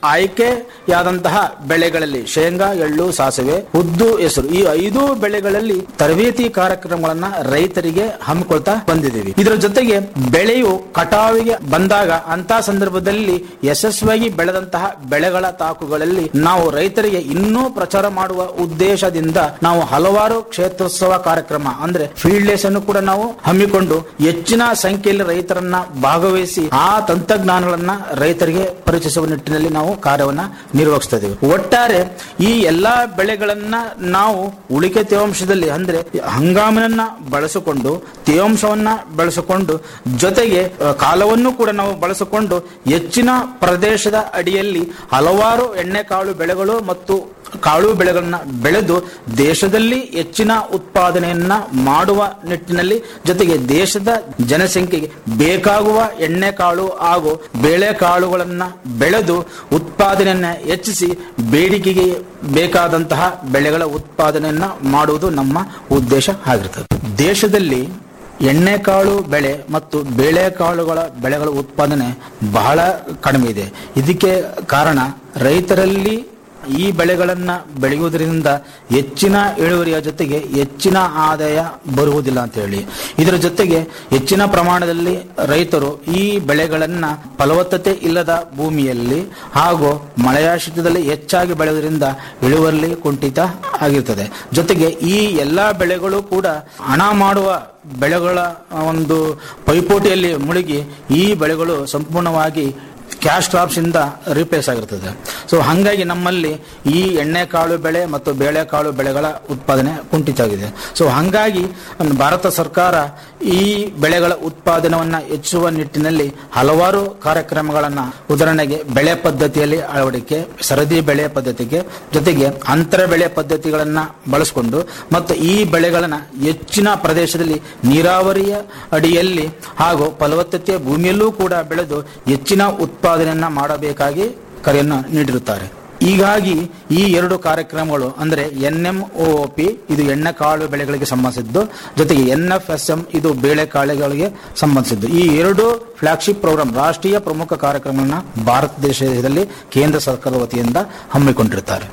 ಆಯ್ಕೆಯಾದಂತಹ ಬೆಳೆಗಳಲ್ಲಿ ಶೇಂಗಾ ಎಳ್ಳು ಸಾಸಿವೆ ಉದ್ದು ಹೆಸರು ಈ ಐದು ಬೆಳೆಗಳಲ್ಲಿ ತರಬೇತಿ ಕಾರ್ಯಕ್ರಮಗಳನ್ನ ರೈತರಿಗೆ ಹಮ್ಮಿಕೊಳ್ತಾ ಬಂದಿದ್ದೀವಿ ಇದರ ಜೊತೆಗೆ ಬೆಳೆಯು ಕಟಾವಿಗೆ ಬಂದಾಗ ಅಂತ ಸಂದರ್ಭದಲ್ಲಿ ಯಶಸ್ವಿಯಾಗಿ ಬೆಳೆದಂತಹ ಬೆಳೆಗಳ ತಾಕುಗಳಲ್ಲಿ ನಾವು ರೈತರಿಗೆ ಇನ್ನೂ ಪ್ರಚಾರ ಮಾಡುವ ಉದ್ದೇಶದಿಂದ ನಾವು ಹಲವಾರು ಕ್ಷೇತ್ರೋತ್ಸವ ಕಾರ್ಯಕ್ರಮ ಅಂದ್ರೆ ಫೀಲ್ಡ್ ಡೇಸ್ ಅನ್ನು ಕೂಡ ನಾವು ಹಮ್ಮಿಕೊಂಡು ಹೆಚ್ಚಿನ ಸಂಖ್ಯೆಯಲ್ಲಿ ರೈತರನ್ನ ಭಾಗವಹಿಸಿ ಆ ತಂತ್ರಜ್ಞಾನಗಳನ್ನ ರೈತರಿಗೆ ಪರಿಚಯಿಸುವ ನಿಟ್ಟಿನಲ್ಲಿ ನಾವು ಕಾರ್ಯವನ್ನ ನಿರ್ವಹಿಸ್ತಾ ಇದ್ದೀವಿ ಒಟ್ಟಾರೆ ಈ ಎಲ್ಲಾ ಬೆಳೆಗಳನ್ನ ನಾವು ಉಳಿಕೆ ತೇವಾಂಶದಲ್ಲಿ ಅಂದ್ರೆ ಹಂಗಾಮಿನನ್ನ ಬಳಸಿಕೊಂಡು ತೇವಾಂಶವನ್ನ ಬೆಳೆಸಿಕೊಂಡು ಜೊತೆಗೆ ಅ, ಕಾಲವನ್ನು ಕೂಡ ನಾವು ಬಳಸಿಕೊಂಡು ಹೆಚ್ಚಿನ ಪ್ರದೇಶದ ಅಡಿಯಲ್ಲಿ ಹಲವಾರು ಎಣ್ಣೆಕಾಳು ಬೆಳೆಗಳು ಮತ್ತು ಕಾಳು ಬೆಳೆಗಳನ್ನ ಬೆಳೆದು ದೇಶದಲ್ಲಿ ಹೆಚ್ಚಿನ ಉತ್ಪಾದನೆಯನ್ನ ಮಾಡುವ ನಿಟ್ಟಿನಲ್ಲಿ ಜೊತೆಗೆ ದೇಶದ ಜನಸಂಖ್ಯೆಗೆ ಬೇಕಾಗುವ ಎಣ್ಣೆಕಾಳು ಹಾಗೂ ಬೇಳೆಕಾಳುಗಳನ್ನ ಬೆಳೆದು ಉತ್ಪಾದನೆಯನ್ನ ಹೆಚ್ಚಿಸಿ ಬೇಡಿಕೆಗೆ ಬೇಕಾದಂತಹ ಬೆಳೆಗಳ ಉತ್ಪಾದನೆಯನ್ನ ಮಾಡುವುದು ನಮ್ಮ ಉದ್ದೇಶ ಆಗಿರ್ತದೆ ದೇಶದಲ್ಲಿ ಎಣ್ಣೆಕಾಳು ಬೆಳೆ ಮತ್ತು ಬೇಳೆಕಾಳುಗಳ ಬೆಳೆಗಳ ಉತ್ಪಾದನೆ ಬಹಳ ಕಡಿಮೆ ಇದೆ ಇದಕ್ಕೆ ಕಾರಣ ರೈತರಲ್ಲಿ ಈ ಬೆಳೆಗಳನ್ನ ಬೆಳೆಯುವುದರಿಂದ ಹೆಚ್ಚಿನ ಇಳುವರಿಯ ಜೊತೆಗೆ ಹೆಚ್ಚಿನ ಆದಾಯ ಬರುವುದಿಲ್ಲ ಅಂತ ಹೇಳಿ ಇದರ ಜೊತೆಗೆ ಹೆಚ್ಚಿನ ಪ್ರಮಾಣದಲ್ಲಿ ರೈತರು ಈ ಬೆಳೆಗಳನ್ನ ಫಲವತ್ತತೆ ಇಲ್ಲದ ಭೂಮಿಯಲ್ಲಿ ಹಾಗೂ ಮಳೆಯಾಶ್ರಿತದಲ್ಲಿ ಹೆಚ್ಚಾಗಿ ಬೆಳೆಯುವುದರಿಂದ ಇಳುವರಿ ಕುಂಠಿತ ಆಗಿರ್ತದೆ ಜೊತೆಗೆ ಈ ಎಲ್ಲಾ ಬೆಳೆಗಳು ಕೂಡ ಹಣ ಮಾಡುವ ಬೆಳೆಗಳ ಒಂದು ಪೈಪೋಟಿಯಲ್ಲಿ ಮುಳುಗಿ ಈ ಬೆಳೆಗಳು ಸಂಪೂರ್ಣವಾಗಿ ಕ್ಯಾಶ್ ಕ್ರಾಪ್ಸ್ ಇಂದ ರಿಪ್ಲೇಸ್ ಆಗಿರ್ತದೆ ಸೊ ಹಾಗಾಗಿ ನಮ್ಮಲ್ಲಿ ಈ ಎಣ್ಣೆಕಾಳು ಬೆಳೆ ಮತ್ತು ಬೇಳೆಕಾಳು ಬೆಳೆಗಳ ಉತ್ಪಾದನೆ ಕುಂಠಿತ ಆಗಿದೆ ಸೊ ಹಾಗಾಗಿ ಭಾರತ ಸರ್ಕಾರ ಈ ಬೆಳೆಗಳ ಉತ್ಪಾದನವನ್ನ ಹೆಚ್ಚುವ ನಿಟ್ಟಿನಲ್ಲಿ ಹಲವಾರು ಕಾರ್ಯಕ್ರಮಗಳನ್ನ ಉದಾಹರಣೆಗೆ ಬೆಳೆ ಪದ್ಧತಿಯಲ್ಲಿ ಅಳವಡಿಕೆ ಸರದಿ ಬೆಳೆ ಪದ್ಧತಿಗೆ ಜೊತೆಗೆ ಅಂತರ ಬೆಳೆ ಪದ್ಧತಿಗಳನ್ನ ಬಳಸಿಕೊಂಡು ಮತ್ತು ಈ ಬೆಳೆಗಳನ್ನ ಹೆಚ್ಚಿನ ಪ್ರದೇಶದಲ್ಲಿ ನೀರಾವರಿಯ ಅಡಿಯಲ್ಲಿ ಹಾಗೂ ಫಲವತ್ತತೆಯ ಭೂಮಿಯಲ್ಲೂ ಕೂಡ ಬೆಳೆದು ಹೆಚ್ಚಿನ ಉತ್ಪಾದನೆಯನ್ನ ಮಾಡಬೇಕಾಗಿ ಕರೆಯನ್ನು ನೀಡಿರುತ್ತಾರೆ ಹೀಗಾಗಿ ಈ ಎರಡು ಕಾರ್ಯಕ್ರಮಗಳು ಅಂದ್ರೆ ಎನ್ ಎಂ ಪಿ ಇದು ಎಣ್ಣೆಕಾಳು ಬೆಳೆಗಳಿಗೆ ಸಂಬಂಧಿಸಿದ್ದು ಜೊತೆಗೆ ಎನ್ ಎಫ್ ಎಸ್ ಎಂ ಇದು ಬೇಳೆಕಾಳುಗಳಿಗೆ ಸಂಬಂಧಿಸಿದ್ದು ಈ ಎರಡು ಫ್ಲಾಗ್ಶಿಪ್ ಪ್ರೋಗ್ರಾಂ ರಾಷ್ಟ್ರೀಯ ಪ್ರಮುಖ ಕಾರ್ಯಕ್ರಮಗಳನ್ನ ಭಾರತ ದೇಶದಲ್ಲಿ ಕೇಂದ್ರ ಸರ್ಕಾರದ ವತಿಯಿಂದ ಹಮ್ಮಿಕೊಂಡಿರುತ್ತಾರೆ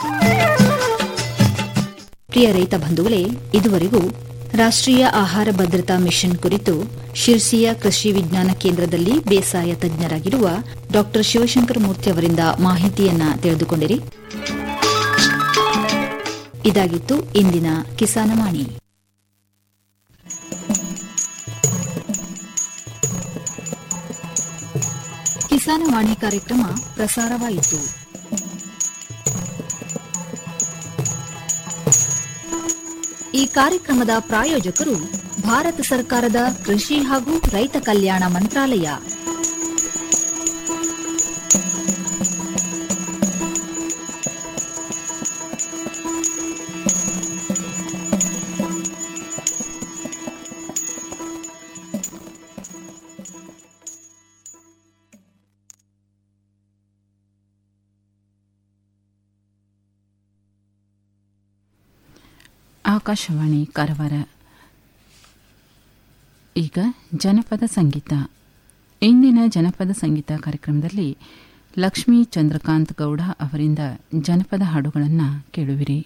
ಪ್ರಿಯ ರೈತ ಬಂಧುಗಳೇ ಇದುವರೆಗೂ ರಾಷ್ಟ್ರೀಯ ಆಹಾರ ಭದ್ರತಾ ಮಿಷನ್ ಕುರಿತು ಶಿರ್ಸಿಯ ಕೃಷಿ ವಿಜ್ಞಾನ ಕೇಂದ್ರದಲ್ಲಿ ಬೇಸಾಯ ತಜ್ಞರಾಗಿರುವ ಡಾ ಶಿವಶಂಕರ ಮೂರ್ತಿ ಅವರಿಂದ ಮಾಹಿತಿಯನ್ನ ತಿಳಿದುಕೊಂಡಿರಿ ಇದಾಗಿತ್ತು ಇಂದಿನ ಕಿಸಾನವಾಣಿ ಕಿಸಾನವಾಣಿ ಕಾರ್ಯಕ್ರಮ ಪ್ರಸಾರವಾಯಿತು ಈ ಕಾರ್ಯಕ್ರಮದ ಪ್ರಾಯೋಜಕರು ಭಾರತ ಸರ್ಕಾರದ ಕೃಷಿ ಹಾಗೂ ರೈತ ಕಲ್ಯಾಣ ಮಂತ್ರಾಲಯ ಆಕಾಶವಾಣಿ ಕಾರವಾರ ಈಗ ಜನಪದ ಸಂಗೀತ ಇಂದಿನ ಜನಪದ ಸಂಗೀತ ಕಾರ್ಯಕ್ರಮದಲ್ಲಿ ಲಕ್ಷ್ಮೀ ಚಂದ್ರಕಾಂತ್ ಗೌಡ ಅವರಿಂದ ಜನಪದ ಹಾಡುಗಳನ್ನು ಕೇಳುವಿರಿ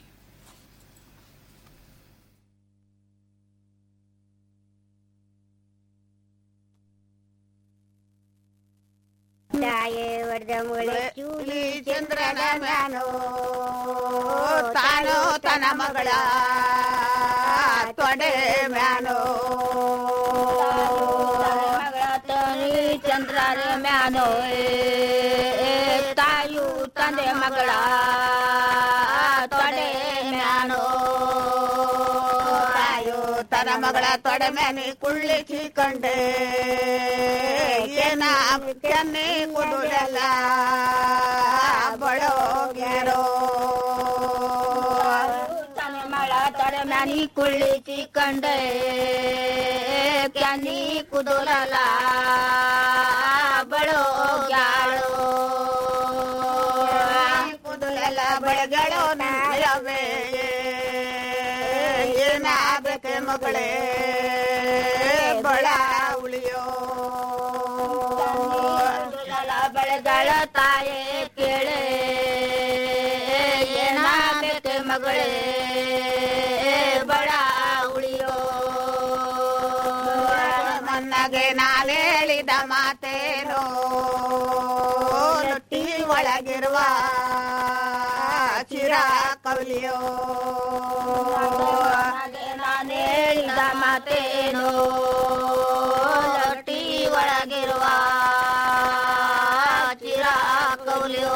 ಮುಳೆ ಚೂಲಿ ಚಂದ್ರನ ಮ್ಯಾನೋ ತಾನೋ ತನ ಮಗಳ ತೊಡೆ ಮ್ಯಾನೋ ಮಗಳ ತನಿ ಚಂದ್ರನ ಮ್ಯಾನೋ ತಾಯು ತಂದೆ ಮಗಳ ತೊಡೆ ಮ್ಯಾನೋ ತಾಯು ತನ ಮಗಳ ತೊಡೆ ಮ್ಯಾನಿ ಕುಳ್ಳಿಸಿ ಕಂಡೆ ಏನ ಕೆನ್ನೆ ಕೊಡುಲಲ್ಲ ಬಡೋಗ್ಯಾರೋ ತನೆ ಮಳ ತೊಡೆ ಮ್ಯಾನಿ ಕುಳ್ಳಿಸಿ ಕಂಡೆ ಕ್ಯಾನಿ ಕುದುರಲ್ಲ ಬಡೋಗ್ಯಾಳೋ ಕುದುರಲ್ಲ ಬಡಗಳು ನಾಯವೆ ಏನಾಗಬೇಕೆ ಮಗಳೇ ಬಳ ಉಳಿಯೋ ಬೆಳೆದಳ ತಾಯೇ ಕೇಳ ಮಗಳೇ ಬಡ ಉಳಿಯೋ ಮನ್ನಗೆ ನಾಲೇಳಿದ ಮಾತೇನೋ ರೊಟ್ಟಿ ಒಳಗಿರುವ ಚಿರ ಕವಲಿಯೋ ನಾನೇಳಿದ ಮಾತೇನೋ ರೊಟ್ಟಿ ಒಳಗಿರುವ ಚಿರ ಕವಲಿಯೋ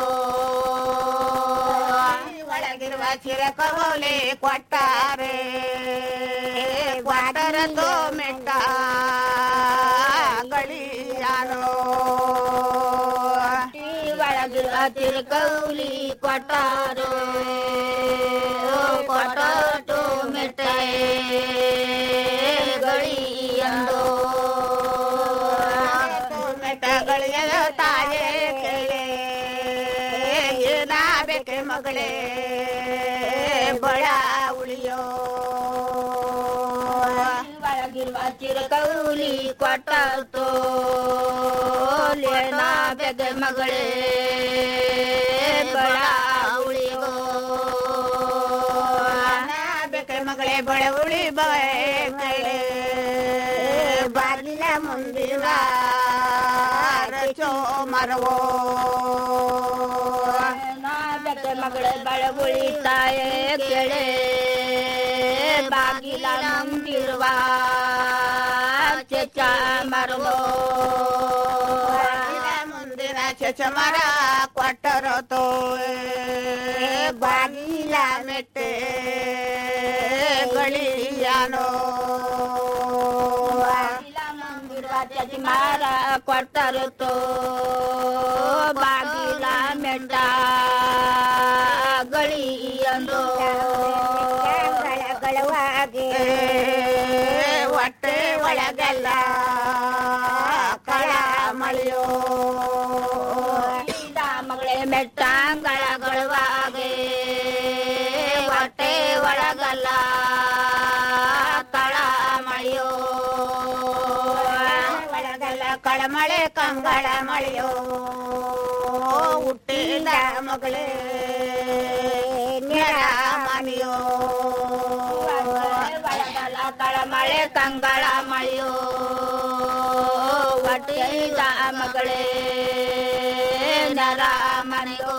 ಒಳಗಿರುವ ಚಿರ ಕವಲಿ ಕೊಟ್ಟಾರೆ ಕ್ವಾಟರದು ಮೆಟ್ಟ ಗಳಿಯಾನೋ ಒಳಗಿರುವ ಚಿರ ಕೌಲಿ ಕೊಟ್ಟಾರು ಕೊಟ್ಟು ಮೆಟ್ಟೆ ಗಳಿಯಂದು ಮೆಟ್ಟಗಳಿಯ ತಾಯೇ ಕೇಳೆ ಏನಾಬೇಕೆ ಮಗಳೇ ಬಳ ಉಳಿಯೋ ಒಳಗಿರುವ ಚಿರಕೌಲಿ ಕೊಟ್ಟೋ ಏನಾಬೇಕೆ ಮಗಳೇ ಬಳ ಉಳಿಯೋ ಬೇಕೆ ಮಗಳೇ ಬಳ ಉಳಿ ಬೇಕೆ ಬಾಗಿಲ ಮುಂದಿರುವ ರಚೋ ಮರವೋ ಬೇಕೆ ಮಗಳೇ ಬಳ ಉಳಿತಾಯೇ ಕೆಳೆ ಬಾಗಿಲ ಮುಂದಿರುವ ಚೆಚ್ಚ ಮರವೋ ಮುಂದಿನ ಚೆಚ್ಚ ಮರ ಕೊಟ್ಟರೋ ತೋ ಬಾಗಿಲ ಮೆಟ್ಟೆ ಗಳಿಯಾನೋ ಚಚಿ ಮಾರ ಕೊಟ್ಟರು ತೋ ಬಾಗಿಲ ಮೆಟ್ಟ ಗಳಿಯಂದು ಗಳವಾಗಿ ಹೊಟ್ಟೆ ಒಳಗೆಲ್ಲ ಕಳ ಮಳೆಯೋ ಮಗಳೇ ಮೆಟ್ಟಂಗಳಗಳವಾಗಿ ಹೊಟ್ಟೆ ಒಳಗಲ್ಲ ತಳ ಮಳೆಯೋ ಒಳಗಲ್ಲ ಕಳಮಳೆ ಕಂಗಳ ಮಳೆಯೋ ಹುಟ್ಟಿದ ಮಗಳೇ ನೆರ ಮನೆಯೋ ಒಳಗಲ್ಲ ಕಳಮಳೆ ಕಂಗಳ ಮಳೆಯೋ ಹೊಟ್ಟಿದ ಮಗಳೇ ನರ ಮನೆಯೋ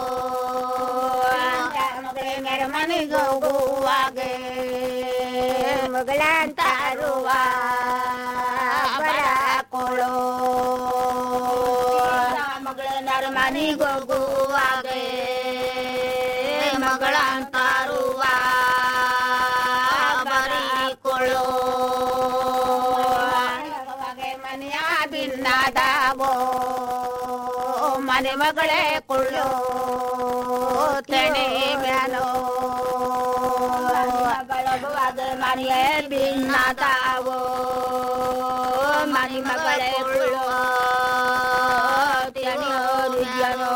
ಮಗಳೇ ನೆರ ಮನೆಗೆ ಹೋಗುವಾಗೆ ಮಗಳಂತಾರುವ ಬರ ಕೊಳೋ ಮಗಳೇ ನರ ಮನೆಗೆ ಹೋಗುವಾಗೆ ಮಗಳಂತಾರುವ ಬರೀ ಕೊಳೋ ಮನೆಯ ಭಿನ್ನದಾಗೋ ಮನೆ ಮಗಳೇ ಕೊಳ್ಳೋ ತೆಣೆ ಮ್ಯಾಲೋ ಬಳಗುವಾಗ ಮನೆಯ ಭಿನ್ನದಾವೋ ಮನೆ ಮಗಳೇ ಕೊಳ್ಳೋ ತೆಣೆಯೋ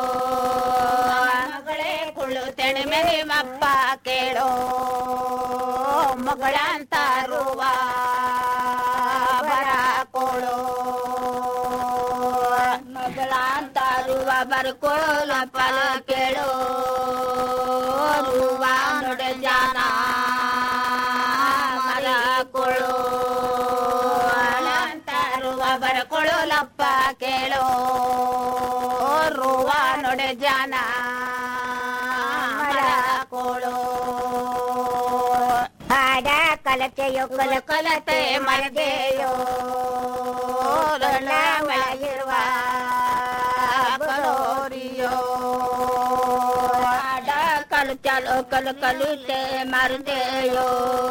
ಮಗಳೇ ಕೊಳ್ಳು ತೆಣೆ ಮೇಲೆ ಮಪ್ಪ ಕೇಳೋ ಮಗಳಂತಾರುವ ಬರ ಕೊಳೋ ಮಗಳಂತಾರುವ ಬರ್ಕೊಳ್ಳ ಫಲ ಕೇಳೋ ರುವ ನೋಡೆ ಜಾನ ಮರ ಕೊಳೋ ಅಂತಾರುವ ಬರ್ಕೊಳ್ಳಲಪ್ಪ ಕೇಳೋ ರುವ ನೋಡೆ ಜಾನ ಮರ ಕೊಳೋ ಹಾಡ ಕಲತೆಯೋ ಕಲ ಕಲತೆ ಮರದೆಯೋ ಒಳಗಿರುವ ಕಲೋರಿಯೋ ಹಾಡ ಕಲು ಚಲೋ ಕಲು ಕಲಿತೆ ಮರದೆಯೋ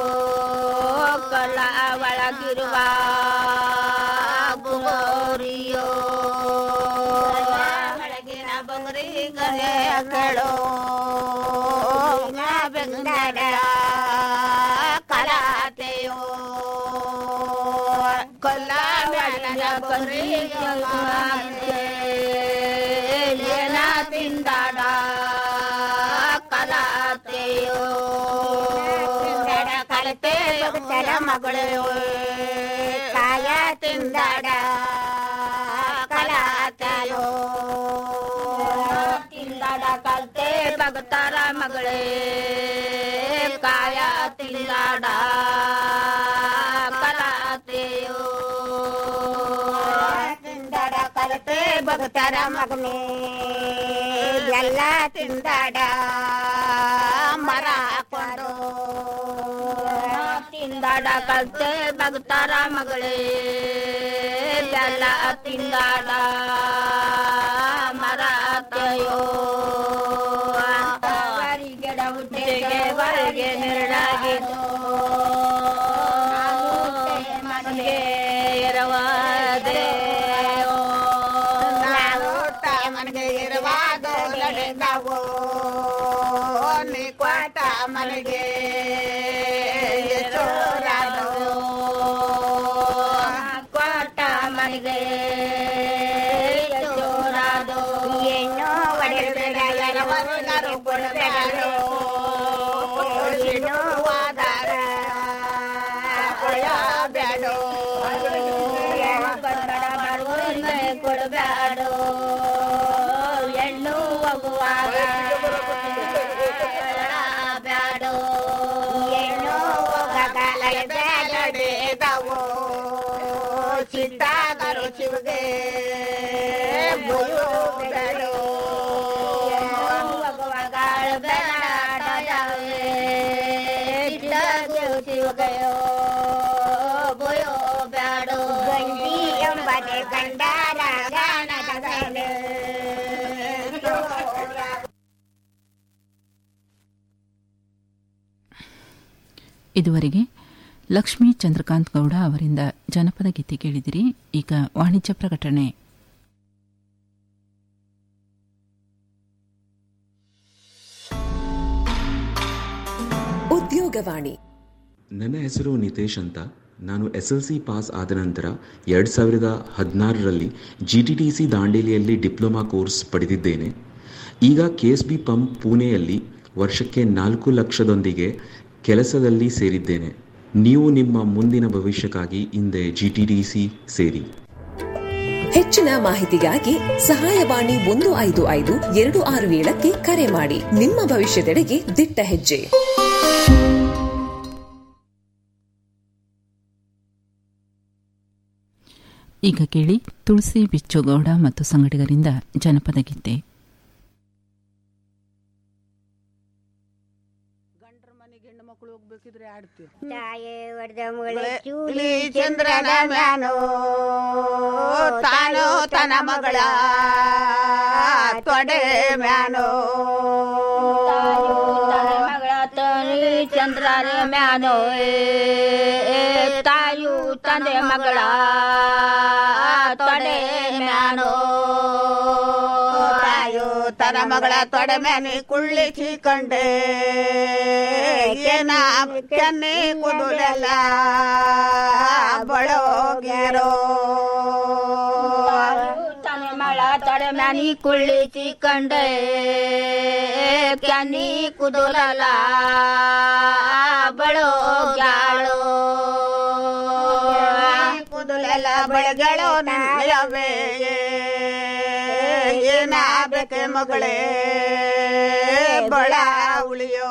ಕಲ ಒಳಗಿರುವ ಬುಗೋರಿಯೋ ಒಳಗಿನ ಬಂಗ್ರಿ ಗಲೆ ಕೇಳೋ ಬೆಂಗಡ ಕಲಾತೆಯೋ ಕೊಲ್ಲ ಮ್ಯಾಲಿನ ಬಂಗ್ರಿ ಏನ ತಿಂದಾಡ ಕಲಾತೆಯೋ ಕಲತೆ ಬಗ್ತರ ಮಗಳು ಕಾಯ ತಿಂದಾಡ ಕಲಾತೆಯೋ ತಿಂದಾಡ ಕಲ್ತೆ ಭಗತರ ಮಗಳೇ ಕಾಯ ತಿಂದಾಡ ಕಲಾತೆಯೋ ತಿಂದಾಡ ಕಲ್ತೆ ಭಗತರ ಮಗನೇ ಎಲ್ಲ ತಿಂದಾಡ ಮರ ಹಾಕೊಂಡು ತಿಂದಾಡ ಕಲ್ತೆ ಭಗತರ ಮಗಳೇ ಎಲ್ಲ ತಿಂದಾಡ ಮರಾತೆಯೋ ಗಿಡ ಹುಟ್ಟಿಗೆ ಹೊರಗೆ ನೆರಳಾಗಿದ್ದು ಮನೆಗೆ ಎರವಾದೆ ಮನೆಗೆ ಇರುವಾಗ ನಡೆದವು ನೀ ಕೊಟ್ಟ ಮನೆಗೆ ಚೋರಾದವು ಕೊಟ್ಟ ಮನೆಗೆ ಚೋರಾದೋ ಏನೋ ಒಡೆಬೇಡ ಎರವರು ಕೊಡಬೇಡೋ ಏನೋ ಆಧಾರ ಕೊಡಬೇಡೋ ಕೊಡಬೇಡೋ ಹೆಣ್ಣು ಹೋಗುವಾಗ ಬ್ಯಾಡೋ ಹೆಣ್ಣು ಹೋಗಗಾಲ ಬೇಡದೇದವೋ ಚಿತ್ತಾಗರು ಶಿವಗೆ ಬುಯೋ ಬೇಡೋ ಹೋಗುವಾಗ ಬೇಡಾಡವೆ ಚಿತ್ತಾಗರು ಶಿವಗೆಯೋ ಬುಯೋ ಬ್ಯಾಡೋ ಗಂಡಿ ಎಂಬದೆ ಗಂಡಾರ ಗಾಣದ ಇದುವರೆಗೆ ಲಕ್ಷ್ಮೀ ಚಂದ್ರಕಾಂತ್ ಗೌಡ ಅವರಿಂದ ಜನಪದ ಗೀತೆ ಕೇಳಿದಿರಿ ಈಗ ವಾಣಿಜ್ಯ ಪ್ರಕಟಣೆ ಉದ್ಯೋಗವಾಣಿ ನನ್ನ ಹೆಸರು ನಿತೇಶ್ ಅಂತ ನಾನು ಎಸ್ ಎಲ್ ಸಿ ಪಾಸ್ ಆದ ನಂತರ ಎರಡು ಸಾವಿರದ ಹದಿನಾರರಲ್ಲಿ ಜಿ ಟಿ ಟಿ ಸಿ ದಾಂಡೇಲಿಯಲ್ಲಿ ಡಿಪ್ಲೊಮಾ ಕೋರ್ಸ್ ಪಡೆದಿದ್ದೇನೆ ಈಗ ಕೆ ಎಸ್ ಬಿ ಪಂಪ್ ಪುಣೆಯಲ್ಲಿ ವರ್ಷಕ್ಕೆ ನಾಲ್ಕು ಲಕ್ಷದೊಂದಿಗೆ ಕೆಲಸದಲ್ಲಿ ಸೇರಿದ್ದೇನೆ ನೀವು ನಿಮ್ಮ ಮುಂದಿನ ಭವಿಷ್ಯಕ್ಕಾಗಿ ಹಿಂದೆ ಜಿ ಟಿ ಟಿ ಸಿ ಸೇರಿ ಹೆಚ್ಚಿನ ಮಾಹಿತಿಗಾಗಿ ಸಹಾಯವಾಣಿ ಒಂದು ಐದು ಐದು ಎರಡು ಆರು ಏಳಕ್ಕೆ ಕರೆ ಮಾಡಿ ನಿಮ್ಮ ಭವಿಷ್ಯದೆಡೆಗೆ ದಿಟ್ಟ ಹೆಜ್ಜೆ ಈಗ ಕೇಳಿ ತುಳಸಿ ಬಿಚ್ಚುಗೌಡ ಮತ್ತು ಸಂಗಡಿಗರಿಂದ ಜನಪದ ಗೀತೆ ತಾಯೇ ಒಡೆದ ಮಗಳೇ ಚೂಲಿ ಚಂದ್ರನ ಮ್ಯಾನೋ ತಾನೋ ತನ ಮಗಳ ತೊಡೆ ಮ್ಯಾನೋ ಮಗಳ ತನಿ ಚಂದ್ರನ ಮ್ಯಾನೋ ತಾಯು ತಂದೆ ಮಗಳ ತೊಡೆ ಮ್ಯಾನೋ ತಾಯು ತನ ಮಗಳ ತೊಡೆ ಮ್ಯಾನಿ ಕುಳ್ಳಿಸಿ ಕಂಡೆ ಏನ ಕೆನ್ನೆ ಕುದುರೆಲ್ಲ ಬಳೋಗ್ಯಾರೋ ತನ ಮಳ ತೊಡೆ ಮ್ಯಾನಿ ಕುಳ್ಳಿಸಿ ಕಂಡೆ ಕೆನ್ನಿ ಕುದುರಲ್ಲ ಬಳೋಗ್ಯಾಳೋ ಕುದುಲೆಲ್ಲ ಬಳಗಳು ನನ್ನಯವೇ ಏನಾಗಬೇಕೆ ಮಗಳೇ ಬಳ ಉಳಿಯೋ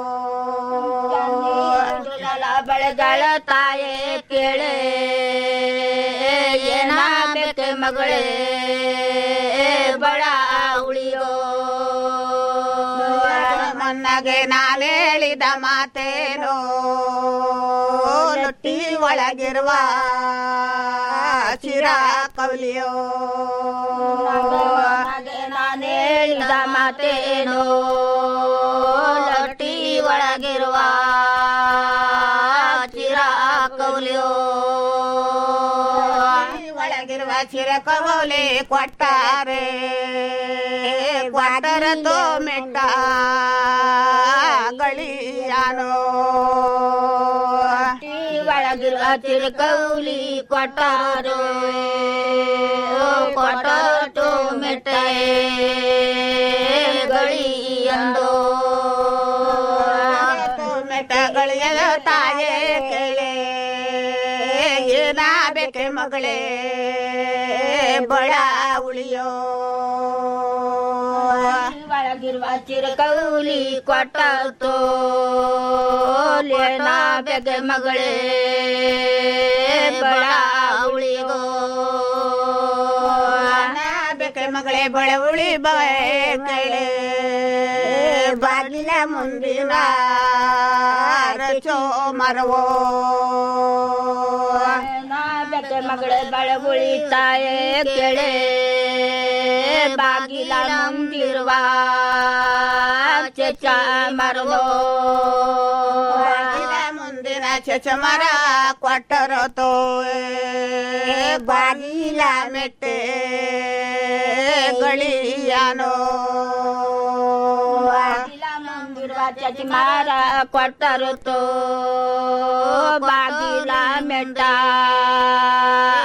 ಬೆಳೆಗಳ ತಾಯೇ ಕೇಳೆ ಏನಾಗಬೇಕೆ ಮಗಳೇ ಬಳ ಉಳಿಯೋ ಮನ್ನಗೆ ನಾನು ಹೇಳಿದ ಮಾತೇನೋ ಲೊಟ್ಟಿ ಒಳಗಿರುವ ಚಿರ ಕವಲಿಯೋ ನಾನು ಹೇಳಿದ ಮಾತೇನೋ ಲೊಟ್ಟಿ ಒಳಗಿರುವ ಚಿರ ಕವಲಿಯೋ ಒಳಗಿರುವ ಚಿರ ಕವಲಿ ಕೊಟ್ಟಾರೆ ಕ್ವಾಟರ ತೋ ಮೆಟ್ಟ ಗಳಿಯಾನೋ ಒಳಗಿರುವ ಚಿರಕೌಲಿ ಕೊಟ್ಟಾರೋ ಕೊಟ್ಟು ಮೆಟ್ಟೆ ಗಳಿಯಂದೋ ಮೆಟ್ಟಗಳಿಯದ ತಾಯೇ ಕೇಳೆ ಏನಾಗಬೇಕೆ ಮಗಳೇ ಬಳ ಉಳಿಯೋ ಮಂದಿರ ಚಿರಕೌಲಿ ಕೊಟ್ಟತೋ ಲೇನಾ ಬೆಗೆ ಮಗಳೇ ಬಳ ಉಳಿಗೋ ಬೆಕ್ಕೆ ಮಗಳೇ ಬಳ ಉಳಿ ಬಳೆ ಬಾಗಿಲ ಮುಂದಿನ ರಚೋ ಮರವೋ ಬೆಕ್ಕೆ ಮಗಳೇ ಬಳೆ ಉಳಿತಾಯೇ ಕೆಳೆ ಬಾಗಿಲ ಮುಂದಿರುವ ಚಚ ಮರವೋ ಬಾಗಿಲ ಮುಂದಿನ ಚಚ ಮರ ಕೊಟ್ಟರತೋ ಬಾಗಿಲ ಮೆಟ್ಟೆ ಗಳಿಯಾನೋ ಬಾಗಿಲ ಮುಂದಿರುವ ಚಚ ಮರ ಕೊಟ್ಟರತೋ ಬಾಗಿಲ ಮೆಟ್ಟ